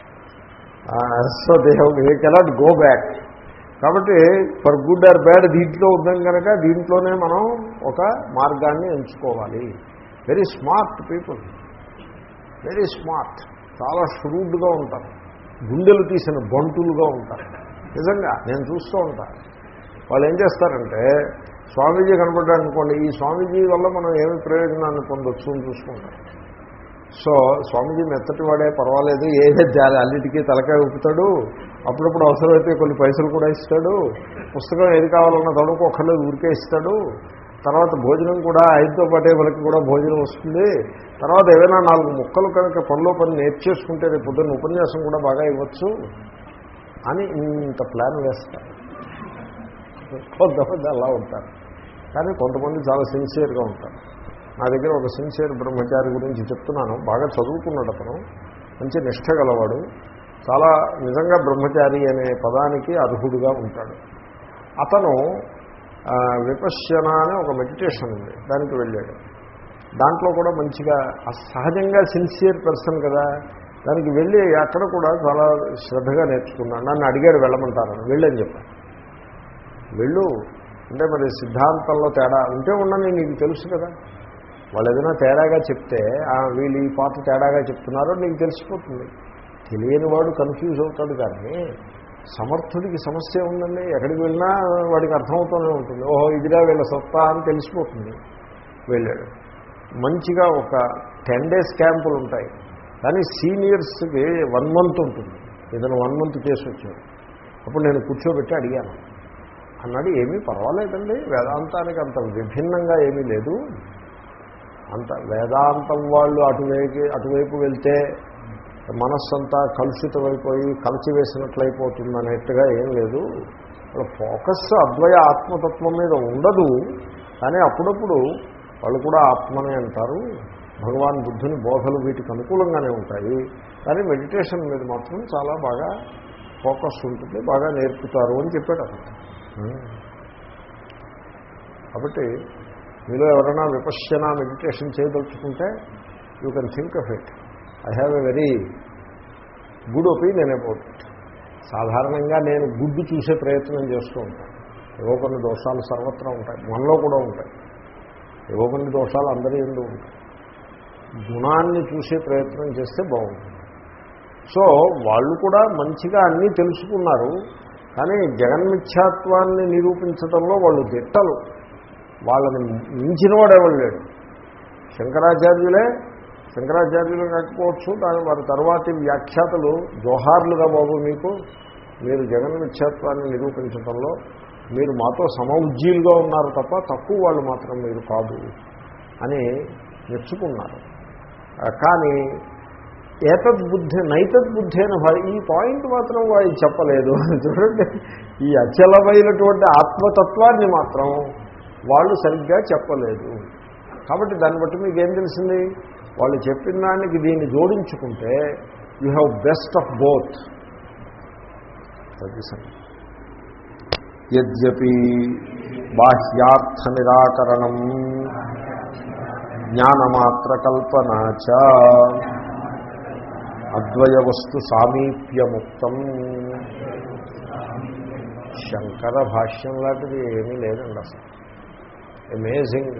so they have they cannot go back కాబట్టి ఫర్ గుడ్ ఆర్ బ్యాడ్ దీంట్లో ఉందాం కనుక దీంట్లోనే మనం ఒక మార్గాన్ని ఎంచుకోవాలి very smart people very smart చాలా ష్రూడ్గా ఉంటారు గుండెలు తీసిన బంటులుగా ఉంటారు నిజంగా నేను చూస్తూ ఉంటాను వాళ్ళు ఏం చేస్తారంటే స్వామీజీ కనపడ్డాడు అనుకోండి ఈ స్వామీజీ వల్ల మనం ఏమి ప్రయోజనాన్ని పొందొచ్చు అని చూసుకుంటాం సో స్వామీజీ మెత్తటి వాడే పర్వాలేదు ఏదే జాలి అన్నిటికీ తలకాయ ఊపుతాడు అప్పుడప్పుడు అవసరమైతే కొన్ని పైసలు కూడా ఇస్తాడు పుస్తకం ఏది కావాలన్నా తొడకు ఒక్కళ్ళు ఊరికే ఇస్తాడు తర్వాత భోజనం కూడా ఐదుతో పాటే వాళ్ళకి కూడా భోజనం వస్తుంది తర్వాత ఏదైనా నాలుగు ముక్కలు కనుక పనిలో పని నేర్చేసుకుంటే రేపు పొద్దున్న ఉపన్యాసం కూడా బాగా ఇవ్వచ్చు అని ఇంత ప్లాన్ వేస్తారు కొంతమంది అలా ఉంటారు కానీ కొంతమంది చాలా సిన్సియర్గా ఉంటారు నా దగ్గర ఒక సిన్సియర్ బ్రహ్మచారి గురించి చెప్తున్నాను బాగా చదువుకున్నాడు అతను మంచి నిష్ట గలవాడు చాలా నిజంగా బ్రహ్మచారి అనే పదానికి అర్హుడుగా ఉంటాడు అతను ఆ, విపశ్యన అనే ఒక మెడిటేషన్ ఉంది దానికి వెళ్ళాడు దాంట్లో కూడా మంచిగా ఆ సహజంగా సిన్సియర్ పర్సన్ కదా దానికి వెళ్ళి అక్కడ కూడా చాలా శ్రద్ధగా నేర్చుకున్నాను నన్ను అడిగాడు వెళ్ళమంటారని వెళ్ళని చెప్పాను వెళ్ళు అంటే మరి సిద్ధాంతంలో తేడా ఉంటే ఉండని నీకు తెలుసు కదా వాళ్ళు ఏదైనా తేడాగా చెప్తే ఆ వీళ్ళు ఈ పాట తేడాగా చెప్తున్నారో నీకు తెలిసిపోతుంది తెలియని వాడు కన్ఫ్యూజ్ అవుతాడు కానీ సమర్థుడికి సమస్య ఉందండి ఎక్కడికి వెళ్ళినా వాడికి అర్థమవుతూనే ఉంటుంది ఓహో ఇదిగా వీళ్ళ సత్తా అని తెలిసిపోతుంది వెళ్ళాడు మంచిగా ఒక టెన్ డేస్ క్యాంపులు ఉంటాయి కానీ సీనియర్స్కి వన్ మంత్ ఉంటుంది ఏదైనా వన్ మంత్ చేసి వచ్చాడు అప్పుడు నేను కూర్చోబెట్టి అడిగాను అన్నాడు ఏమీ పర్వాలేదండి వేదాంతానికి అంత విభిన్నంగా ఏమీ లేదు అంత వేదాంతం వాళ్ళు అటువైపు అటువైపు వెళ్తే మనస్సంతా కలుషితమైపోయి కలిచివేసినట్లయిపోతుంది అనేట్టుగా ఏం లేదు వాళ్ళ ఫోకస్ అద్వయ ఆత్మతత్వం మీద ఉండదు కానీ అప్పుడప్పుడు వాళ్ళు కూడా ఆత్మనే అంటారు భగవాన్ బుద్ధుని బోధలు వీటికి అనుకూలంగానే ఉంటాయి కానీ మెడిటేషన్ మీద మాత్రం చాలా బాగా ఫోకస్ ఉంటుంది బాగా నేర్పుతారు అని చెప్పాడు అతను కాబట్టి మీలో ఎవరైనా విపశ్యన మెడిటేషన్ చేయదలుచుకుంటే you can think of it I have a very good opinion about it సాధారణంగా నేను గుడ్డు చూసే ప్రయత్నం చేస్తూ ఉంటాను ఏవో కొన్ని దోషాలు సర్వత్రా ఉంటాయి మనలో కూడా ఉంటాయి ఏవో కొన్ని దోషాలు అందరి ఎందు ఉంటాయి గుణాన్ని చూసే ప్రయత్నం చేస్తే బాగుంటుంది సో వాళ్ళు కూడా మంచిగా అన్నీ తెలుసుకున్నారు కానీ జగన్మిథ్యాత్వాన్ని నిరూపించడంలో వాళ్ళు దిట్టలు వాళ్ళని మించిన వాడేవాళ్ళు లేడు శంకరాచార్యులే శంకరాచార్యులు కాకపోవచ్చు దాని వారి తర్వాతి వ్యాఖ్యాతలు జోహార్లుగా బాబు మీకు మీరు జగన్మిథ్యాత్వాన్ని నిరూపించడంలో మీరు మాతో సమౌజ్జీలుగా ఉన్నారు తప్ప తక్కువ వాళ్ళు మాత్రం మీరు కాదు అని మెచ్చుకున్నారు ఆ, కానీ ఏతద్బుద్ధి నైతద్బుద్ధి అయిన భా- ఈ పాయింట్ మాత్రం వాళ్ళు చెప్పలేదు చూడండి ఈ అచలమైనటువంటి ఆత్మతత్వాన్ని మాత్రం వాళ్ళు సరిగ్గా చెప్పలేదు కాబట్టి దాన్ని బట్టి మీకు ఏం తెలిసింది వాళ్ళు చెప్పిన దానికి దీన్ని జోడించుకుంటే you have best of both యద్యపి బాహ్యార్థ నిరాకరణం జ్ఞానమాత్రకల్పన చ అద్వయ వస్తు సామీప్యముక్తం శంకర భాష్యం లాంటిది ఏమీ లేదండి అసలు అమేజింగ్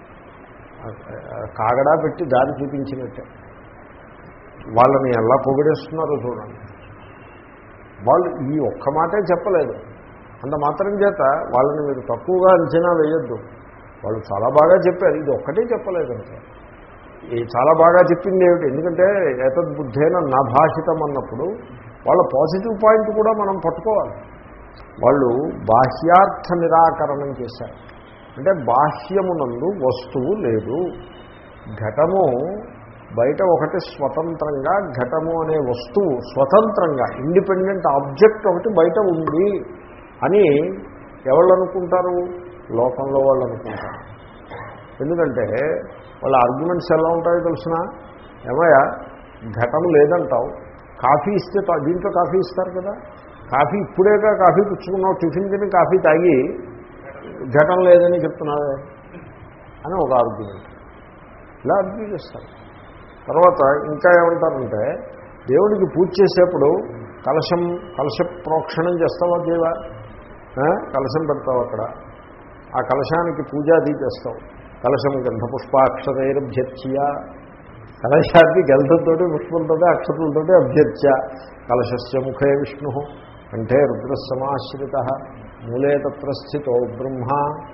కాగడా పెట్టి దారి చూపించినట్టే వాళ్ళని ఎలా పొగిడేస్తున్నారో చూడండి వాళ్ళు ఈ ఒక్క మాటే చెప్పలేదు అంత మాత్రం చేత వాళ్ళని మీరు తక్కువగా అంచనా వేయొద్దు వాళ్ళు చాలా బాగా చెప్పారు ఇది ఒక్కటే చెప్పలేదంటే ఈ చాలా బాగా చెప్పింది ఏమిటి ఎందుకంటే ఏతద్బుద్ధేన నా భాషితం అన్నప్పుడు వాళ్ళ పాజిటివ్ పాయింట్ కూడా మనం పట్టుకోవాలి వాళ్ళు బాహ్యార్థ నిరాకరణం చేశారు అంటే బాహ్యమునందు వస్తువు లేదు ఘటము బయట ఒకటి స్వతంత్రంగా ఘటము అనే వస్తువు స్వతంత్రంగా ఇండిపెండెంట్ ఆబ్జెక్ట్ ఒకటి బయట ఉంది అని ఎవళ్ళు అనుకుంటారు లోకంలో వాళ్ళు అనుకుంటారు ఎందుకంటే వాళ్ళ ఆర్గ్యుమెంట్స్ ఎలా ఉంటాయో తెలిసిన ఏమయ్యా ఘటన లేదంటావు కాఫీ ఇస్తే తా- దీంట్లో కాఫీ ఇస్తారు కదా కాఫీ ఇప్పుడేగా కాఫీ పుచ్చుకున్నావు టిఫిన్ తిని కాఫీ తాగి ఘటన లేదని చెప్తున్నావే అని ఒక ఆర్గ్యుమెంట్ ఇలా ఆర్గ్యూ చేస్తారు తర్వాత ఇంకా ఏమంటారంటే దేవుడికి పూజ చేసేప్పుడు కలశం కలశ ప్రోక్షణం చేస్తావా దేవా ఆ? కలశం పెడతావు అక్కడ ఆ కలశానికి పూజ అది చేస్తావు కలశం గంధపుష్పాక్షరైరభ్యర్చ్య కలశానికి గంధంతో పుష్పంతో అక్షతులతో అభ్యర్చ్య కలశస్య ముఖే విష్ణు అంటే రుద్రసమాశ్రిత మూలే తత్ర స్థితో బ్రహ్మ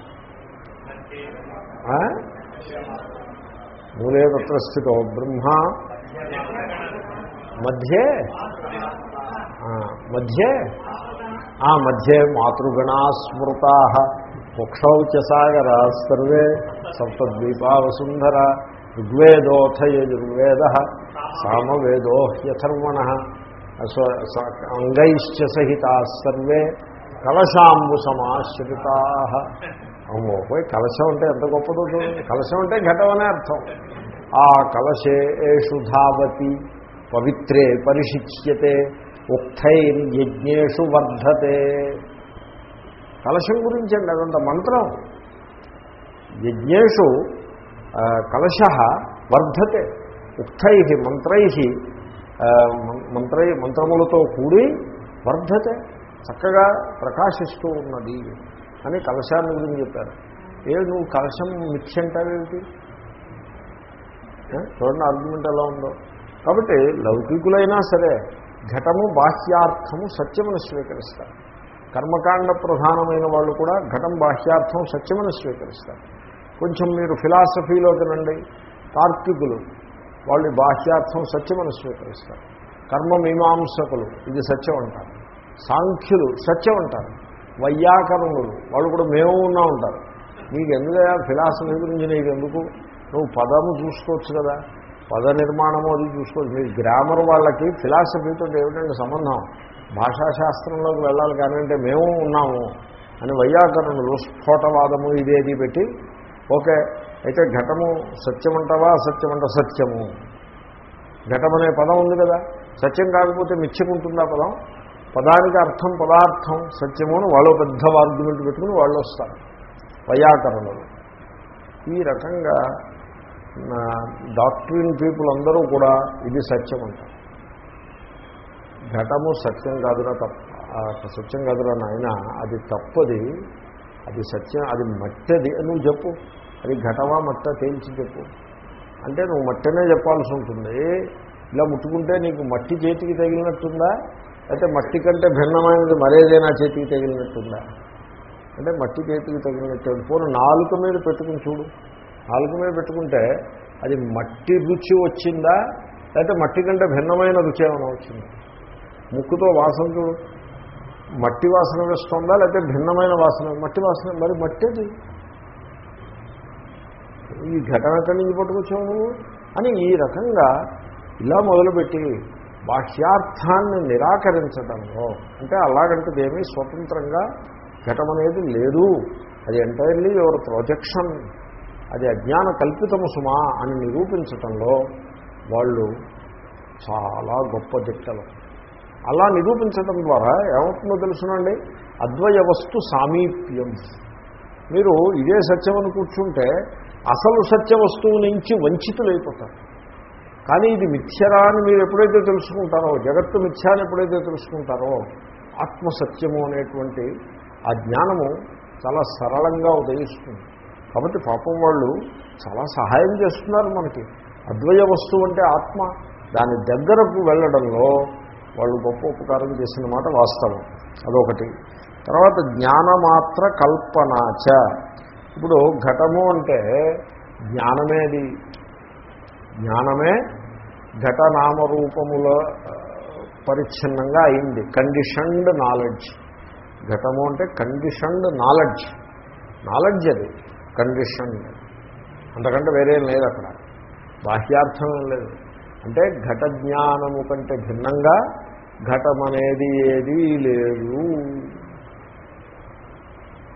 ఆ? మూలే తత్ర స్థితో బ్రహ్మ మధ్యే ఆ, మధ్యే ఆ మధ్యే మాతృగణా స్మృతా కుక్షౌ చ సాగరా సర్వే సప్తద్వీపా వసుంధర ఋగ్వేదోథ యజుర్వేద సామవేదో హ్యథర్వణ అంగైశ్చ సహితా సర్వే కలశాంబు సమాశ్రితా అమ్మో పోయి కలశం అంటే ఎంత గొప్పదో చూడండి కలశం అంటే ఘటం అనే అర్థం ఆ కలశేషు ధావతి పవిత్రే పరిశిచ్యతే ఉక్తైర్ యజ్ఞేషు వర్ధతే కలశం గురించి అండి అదంత మంత్రం యజ్ఞేషు ఆ, కలశ వర్ధతే ఉక్తై మంత్రై ఆ, మం- మంత్రై మంత్రములతో కూడి వర్ధతే చక్కగా ప్రకాశిస్తూ ఉన్నది అని కలశాన్ని గురించి చెప్పారు ఏ నువ్వు కలశం మిథ్య అంటావేమిటి ఏ? చూడండి ఆర్గ్యుమెంట్ ఎలా ఉందో కాబట్టి లౌకికులైనా సరే ఘటము బాహ్యార్థము సత్యమని స్వీకరిస్తారు కర్మకాండ ప్రధానమైన వాళ్ళు కూడా ఘటం బాహ్యార్థం సత్యమని స్వీకరిస్తారు కొంచెం మీరు ఫిలాసఫీలోకి రండి తార్కికులు వాళ్ళు ఈ బాహ్యార్థం సత్యమని స్వీకరిస్తారు కర్మ మీమాంసకులు ఇది సత్యం అంటారు సాంఖ్యులు సత్యం అంటారు వైయాకరణులు వాళ్ళు కూడా మేము ఉన్నా ఉంటారు నీకు ఎందుకయా ఫిలాసఫీ గురించి నీకు ఎందుకు నువ్వు పదము చూసుకోవచ్చు కదా పద నిర్మాణము అది చూసుకోవచ్చు మీరు గ్రామర్ వాళ్ళకి ఫిలాసఫీతో ఏమిటంటే సంబంధం భాషాశాస్త్రంలోకి వెళ్ళాలి కానీ అంటే మేము ఉన్నాము అని వైయాకరణులు స్ఫోటవాదము ఇదేది పెట్టి ఓకే అయితే ఘటము సత్యమంటావా అసత్యమంట సత్యము ఘటం అనే పదం ఉంది కదా సత్యం కాకపోతే మిచ్చకుంటుందా పదం పదానికి అర్థం పదార్థం సత్యము అని వాళ్ళు పెద్ద ఆర్గ్యుమెంట్ పెట్టుకుని వాళ్ళు వస్తారు వైయాకరణులు ఈ రకంగా డాక్టరీన్ పీపుల్ అందరూ కూడా ఇది సత్యం అంటారు ఘటము సత్యం కాదురా తప్ప ఆ, సత్యం కాదురా నాయన అది తప్పది అది సత్యం అది మట్టది నువ్వు చెప్పు అది ఘటమా మట్ట తేల్చి చెప్పు అంటే నువ్వు మట్టనే చెప్పాల్సి ఉంటుంది ఇలా ముట్టుకుంటే నీకు మట్టి చేతికి తగిలినట్టుందా అయితే మట్టి కంటే భిన్నమైనది మరేదైనా చేతికి తగిలినట్టుందా అంటే మట్టి చేతికి తగిలినట్టు పోను నాలుక మీద పెట్టుకుని చూడు నాలుక మీద పెట్టుకుంటే అది మట్టి రుచి వచ్చిందా లేకపోతే మట్టి కంటే భిన్నమైన రుచి ఏమైనా వచ్చిందా ముక్కుతో వాసన చూడు మట్టి వాసన వేస్తుందా లేకపోతే భిన్నమైన వాసన మట్టి వాసన మరి మట్టి అది ఈ ఘటన ఎక్కడి నుంచి పట్టుకొచ్చావు నువ్వు అని ఈ రకంగా ఇలా మొదలుపెట్టి బాహ్యార్థాన్ని నిరాకరించడంలో అంటే అలాగంటే ఏమీ స్వతంత్రంగా ఘటం అనేది లేదు అది ఎంటైర్లీ యువర్ ప్రొజెక్షన్ అది అజ్ఞాన కల్పితము సుమా అని నిరూపించటంలో వాళ్ళు చాలా గొప్ప దిట్టలు అలా నిరూపించడం ద్వారా ఏమవుతుందో తెలుసునండి అద్వయ వస్తు సామీప్యం మీరు ఇదే సత్యం అని కూర్చుంటే అసలు సత్య వస్తువు నుంచి వంచితులైపోతారు కానీ ఇది మిథ్యరా అని మీరు ఎప్పుడైతే తెలుసుకుంటారో జగత్తు మిథ్య అని ఎప్పుడైతే తెలుసుకుంటారో ఆత్మసత్యము అనేటువంటి ఆ జ్ఞానము చాలా సరళంగా ఉదయిస్తుంది కాబట్టి పాపం వాళ్ళు చాలా సహాయం చేస్తున్నారు మనకి అద్వయ వస్తువు అంటే ఆత్మ దాని దగ్గరకు వెళ్ళడంలో వాళ్ళు గొప్ప ఉపకారం చేసిన మాట వాస్తవం అదొకటి తర్వాత జ్ఞానమాత్ర కల్పనాచ ఇప్పుడు ఘటము అంటే జ్ఞానమే అది జ్ఞానమే ఘటనామరూపముల ఆ, పరిచ్ఛిన్నంగా అయింది కండిషన్డ్ నాలెడ్జ్ ఘటము అంటే కండిషన్డ్ నాలెడ్జ్ నాలెడ్జ్ అది కండిషన్డ్ అంతకంటే వేరేం లేదు అక్కడ బాహ్యార్థం ఏం లేదు అంటే ఘట జ్ఞానము కంటే భిన్నంగా ఘటమనేది ఏదీ లేదు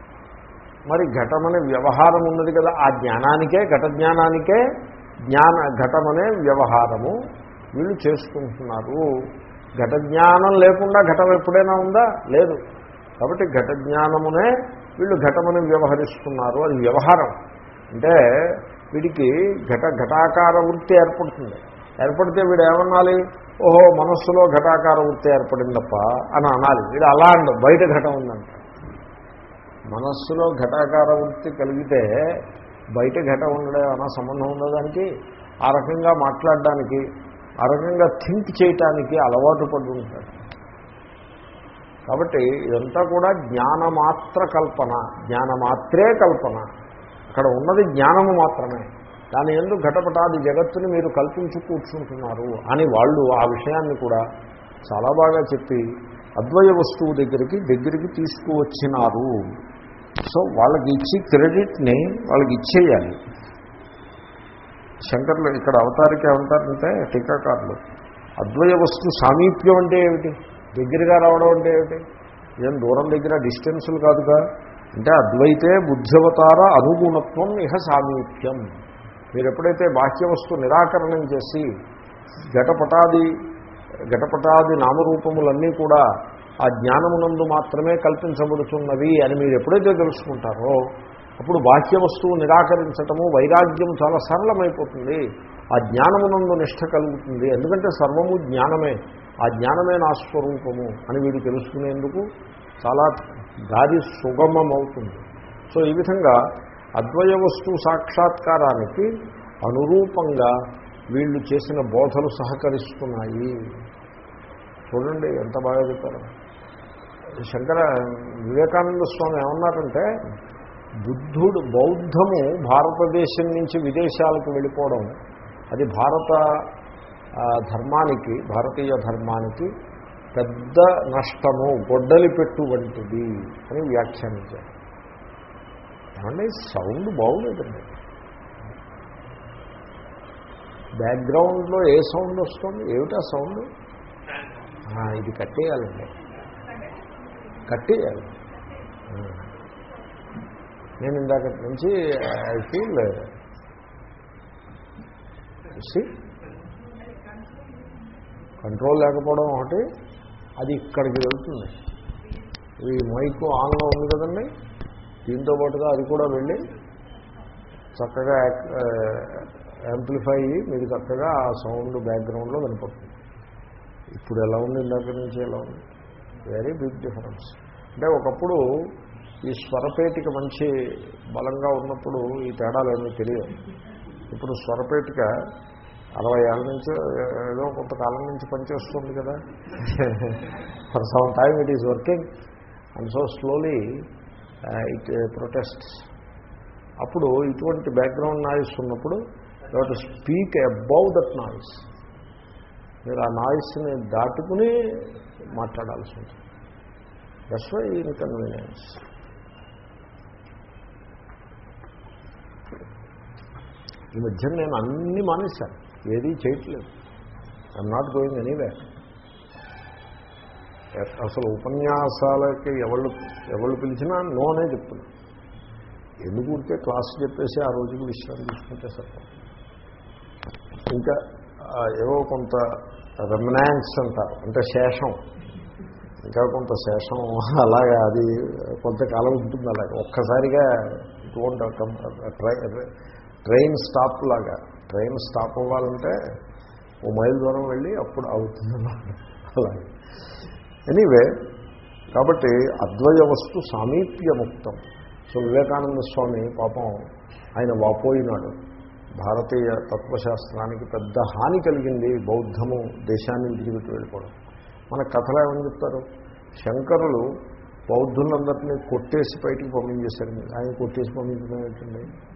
మరి ఘటమనే వ్యవహారం ఉన్నది కదా ఆ జ్ఞానానికే ఘట జ్ఞానానికే జ్ఞాన ఘటమనే వ్యవహారము వీళ్ళు చేసుకుంటున్నారు ఘట జ్ఞానం లేకుండా ఘటం ఎప్పుడైనా ఉందా లేదు కాబట్టి ఘట జ్ఞానమునే వీళ్ళు ఘటమని వ్యవహరిస్తున్నారు అది వ్యవహారం అంటే వీడికి ఘట ఘటాకార వృత్తి ఏర్పడుతుంది ఏర్పడితే వీడు ఏమనాలి ఓహో మనస్సులో ఘటాకార వృత్తి ఏర్పడిందప్ప అని అనాలి వీడు అలా అండు బయట ఘటం ఉందంట మనస్సులో ఘటాకార వృత్తి కలిగితే బయట ఘటం ఉండడం ఏమైనా సంబంధం ఉందా దానికి ఆ రకంగా మాట్లాడడానికి ఆ రకంగా థింక్ చేయటానికి అలవాటు పడి ఉంటాడు కాబట్టి ఇదంతా కూడా జ్ఞానమాత్ర కల్పన జ్ఞానమాత్రే కల్పన అక్కడ ఉన్నది జ్ఞానము మాత్రమే దాని ఎందుకు ఘటపటాది జగత్తుని మీరు కల్పించి కూర్చుంటున్నారు అని వాళ్ళు ఆ విషయాన్ని కూడా చాలా బాగా చెప్పి అద్వయ వస్తువు దగ్గరికి దగ్గరికి తీసుకువచ్చినారు సో వాళ్ళకి ఇచ్చి క్రెడిట్ని వాళ్ళకి ఇచ్చేయాలి శంకర్లు ఇక్కడ అవతారిక ఏమంటారంటే టీకాకారులు అద్వయ వస్తు సామీప్యం అంటే ఏమిటి దగ్గరగా రావడం అంటే ఏమిటి ఏం దూరం దగ్గర డిస్టెన్సులు కాదుగా అంటే అద్వైతే బుద్ధ్యవతార అనుగుణత్వం ఇహ సామీప్యం మీరు ఎప్పుడైతే బాహ్య వస్తు నిరాకరణం చేసి ఘటపటాది ఘటపటాది నామరూపములన్నీ కూడా ఆ జ్ఞానమునందు మాత్రమే కల్పించబడుతున్నవి అని మీరు ఎప్పుడైతే తెలుసుకుంటారో అప్పుడు బాహ్య వస్తువు నిరాకరించటము వైరాగ్యం చాలా సరళమైపోతుంది ఆ జ్ఞానమునందు నిష్ట కలుగుతుంది ఎందుకంటే సర్వము జ్ఞానమే ఆ జ్ఞానమే నా స్వరూపము అని వీడు తెలుసుకునేందుకు చాలా దారి సుగమమవుతుంది సో ఈ విధంగా అద్వయ వస్తు సాక్షాత్కారానికి అనురూపంగా వీళ్ళు చేసిన బోధలు సహకరిస్తున్నాయి చూడండి ఎంత బాగా చెప్పారు శంకర వివేకానంద స్వామి ఏమన్నారంటే బుద్ధుడు బౌద్ధము భారతదేశం నుంచి విదేశాలకు వెళ్ళిపోవడం అది భారత ధర్మానికి భారతీయ ధర్మానికి పెద్ద నష్టము గొడ్డలి పెట్టు వంటిది అని వ్యాఖ్యానించారు ఏమండి సౌండ్ బాగులేదండి బ్యాక్గ్రౌండ్లో ఏ సౌండ్ వస్తుంది ఏమిటా సౌండ్ ఇది కట్టేయాలండి కట్టేయాలి నేను ఇందాక నుంచి ఐ ఫీల్ కంట్రోల్ లేకపోవడం ఒకటి అది ఇక్కడికి వెళ్తుంది ఈ మైక్ ఆన్లో ఉంది కదండి దీంతో పాటుగా అది కూడా వెళ్ళి చక్కగా యాంప్లిఫై అయ్యి మీకు చక్కగా ఆ సౌండ్ బ్యాక్గ్రౌండ్లో వినపడుతుంది ఇప్పుడు ఎలా ఉంది ఇందాక నుంచి ఎలా ఉంది వెరీ బిగ్ డిఫరెన్స్ అంటే ఒకప్పుడు ఈ స్వరపేటిక మంచి బలంగా ఉన్నప్పుడు ఈ తేడాలు ఏమీ తెలియదు ఇప్పుడు స్వరపేటిక అరవై ఏళ్ళ నుంచి ఏదో కొంతకాలం నుంచి పనిచేస్తుంది కదా for some time it is working and so slowly it protest అప్పుడు ఇటువంటి బ్యాక్గ్రౌండ్ నాయిస్ ఉన్నప్పుడు to speak above that noise మీరు ఆ నాయిస్ని దాటుకుని మాట్లాడాల్సి ఉంటుంది దట్స్ వై ఇన్కన్వీనియన్స్ ఈ మధ్య నేను అన్నీ మానేశాను ఏదీ చేయట్లేదు ఐఎమ్ నాట్ గోయింగ్ ఎనీవే అసలు ఉపన్యాసాలకి ఎవళ్ళు ఎవళ్ళు పిలిచినా నో అనే చెప్తున్నా ఎందుకు ఉంటే క్లాస్ చెప్పేసి ఆ రోజుకి విశ్రాంతి తీసుకుంటే సరిపో ఇంకా ఏవో కొంత రెమనాన్స్ అంటారు అంటే శేషం ఇంకా కొంత శేషం అలాగా అది కొంతకాలం ఉంటుంది అలాగే ఒక్కసారిగా ట్రై ట్రైన్ స్టాప్ లాగా ట్రైన్ స్టాప్ అవ్వాలంటే ఓ మైల్ దూరం వెళ్ళి అప్పుడు అవుతుంది అలాగే ఎనీవే కాబట్టి అద్వయ వస్తు సామీప్యముక్తం సో వివేకానంద స్వామి పాపం ఆయన వాపోయినాడు భారతీయ తత్వశాస్త్రానికి పెద్ద హాని కలిగింది బౌద్ధము దేశాన్ని విడిచిపెట్టి వెళ్ళిపోవడం మన కథలో ఏమని చెప్తారు శంకరులు బౌద్ధులందరినీ కొట్టేసి బయటికి పంపించేశారు ఆయన కొట్టేసి పంపించడం ఏంటండి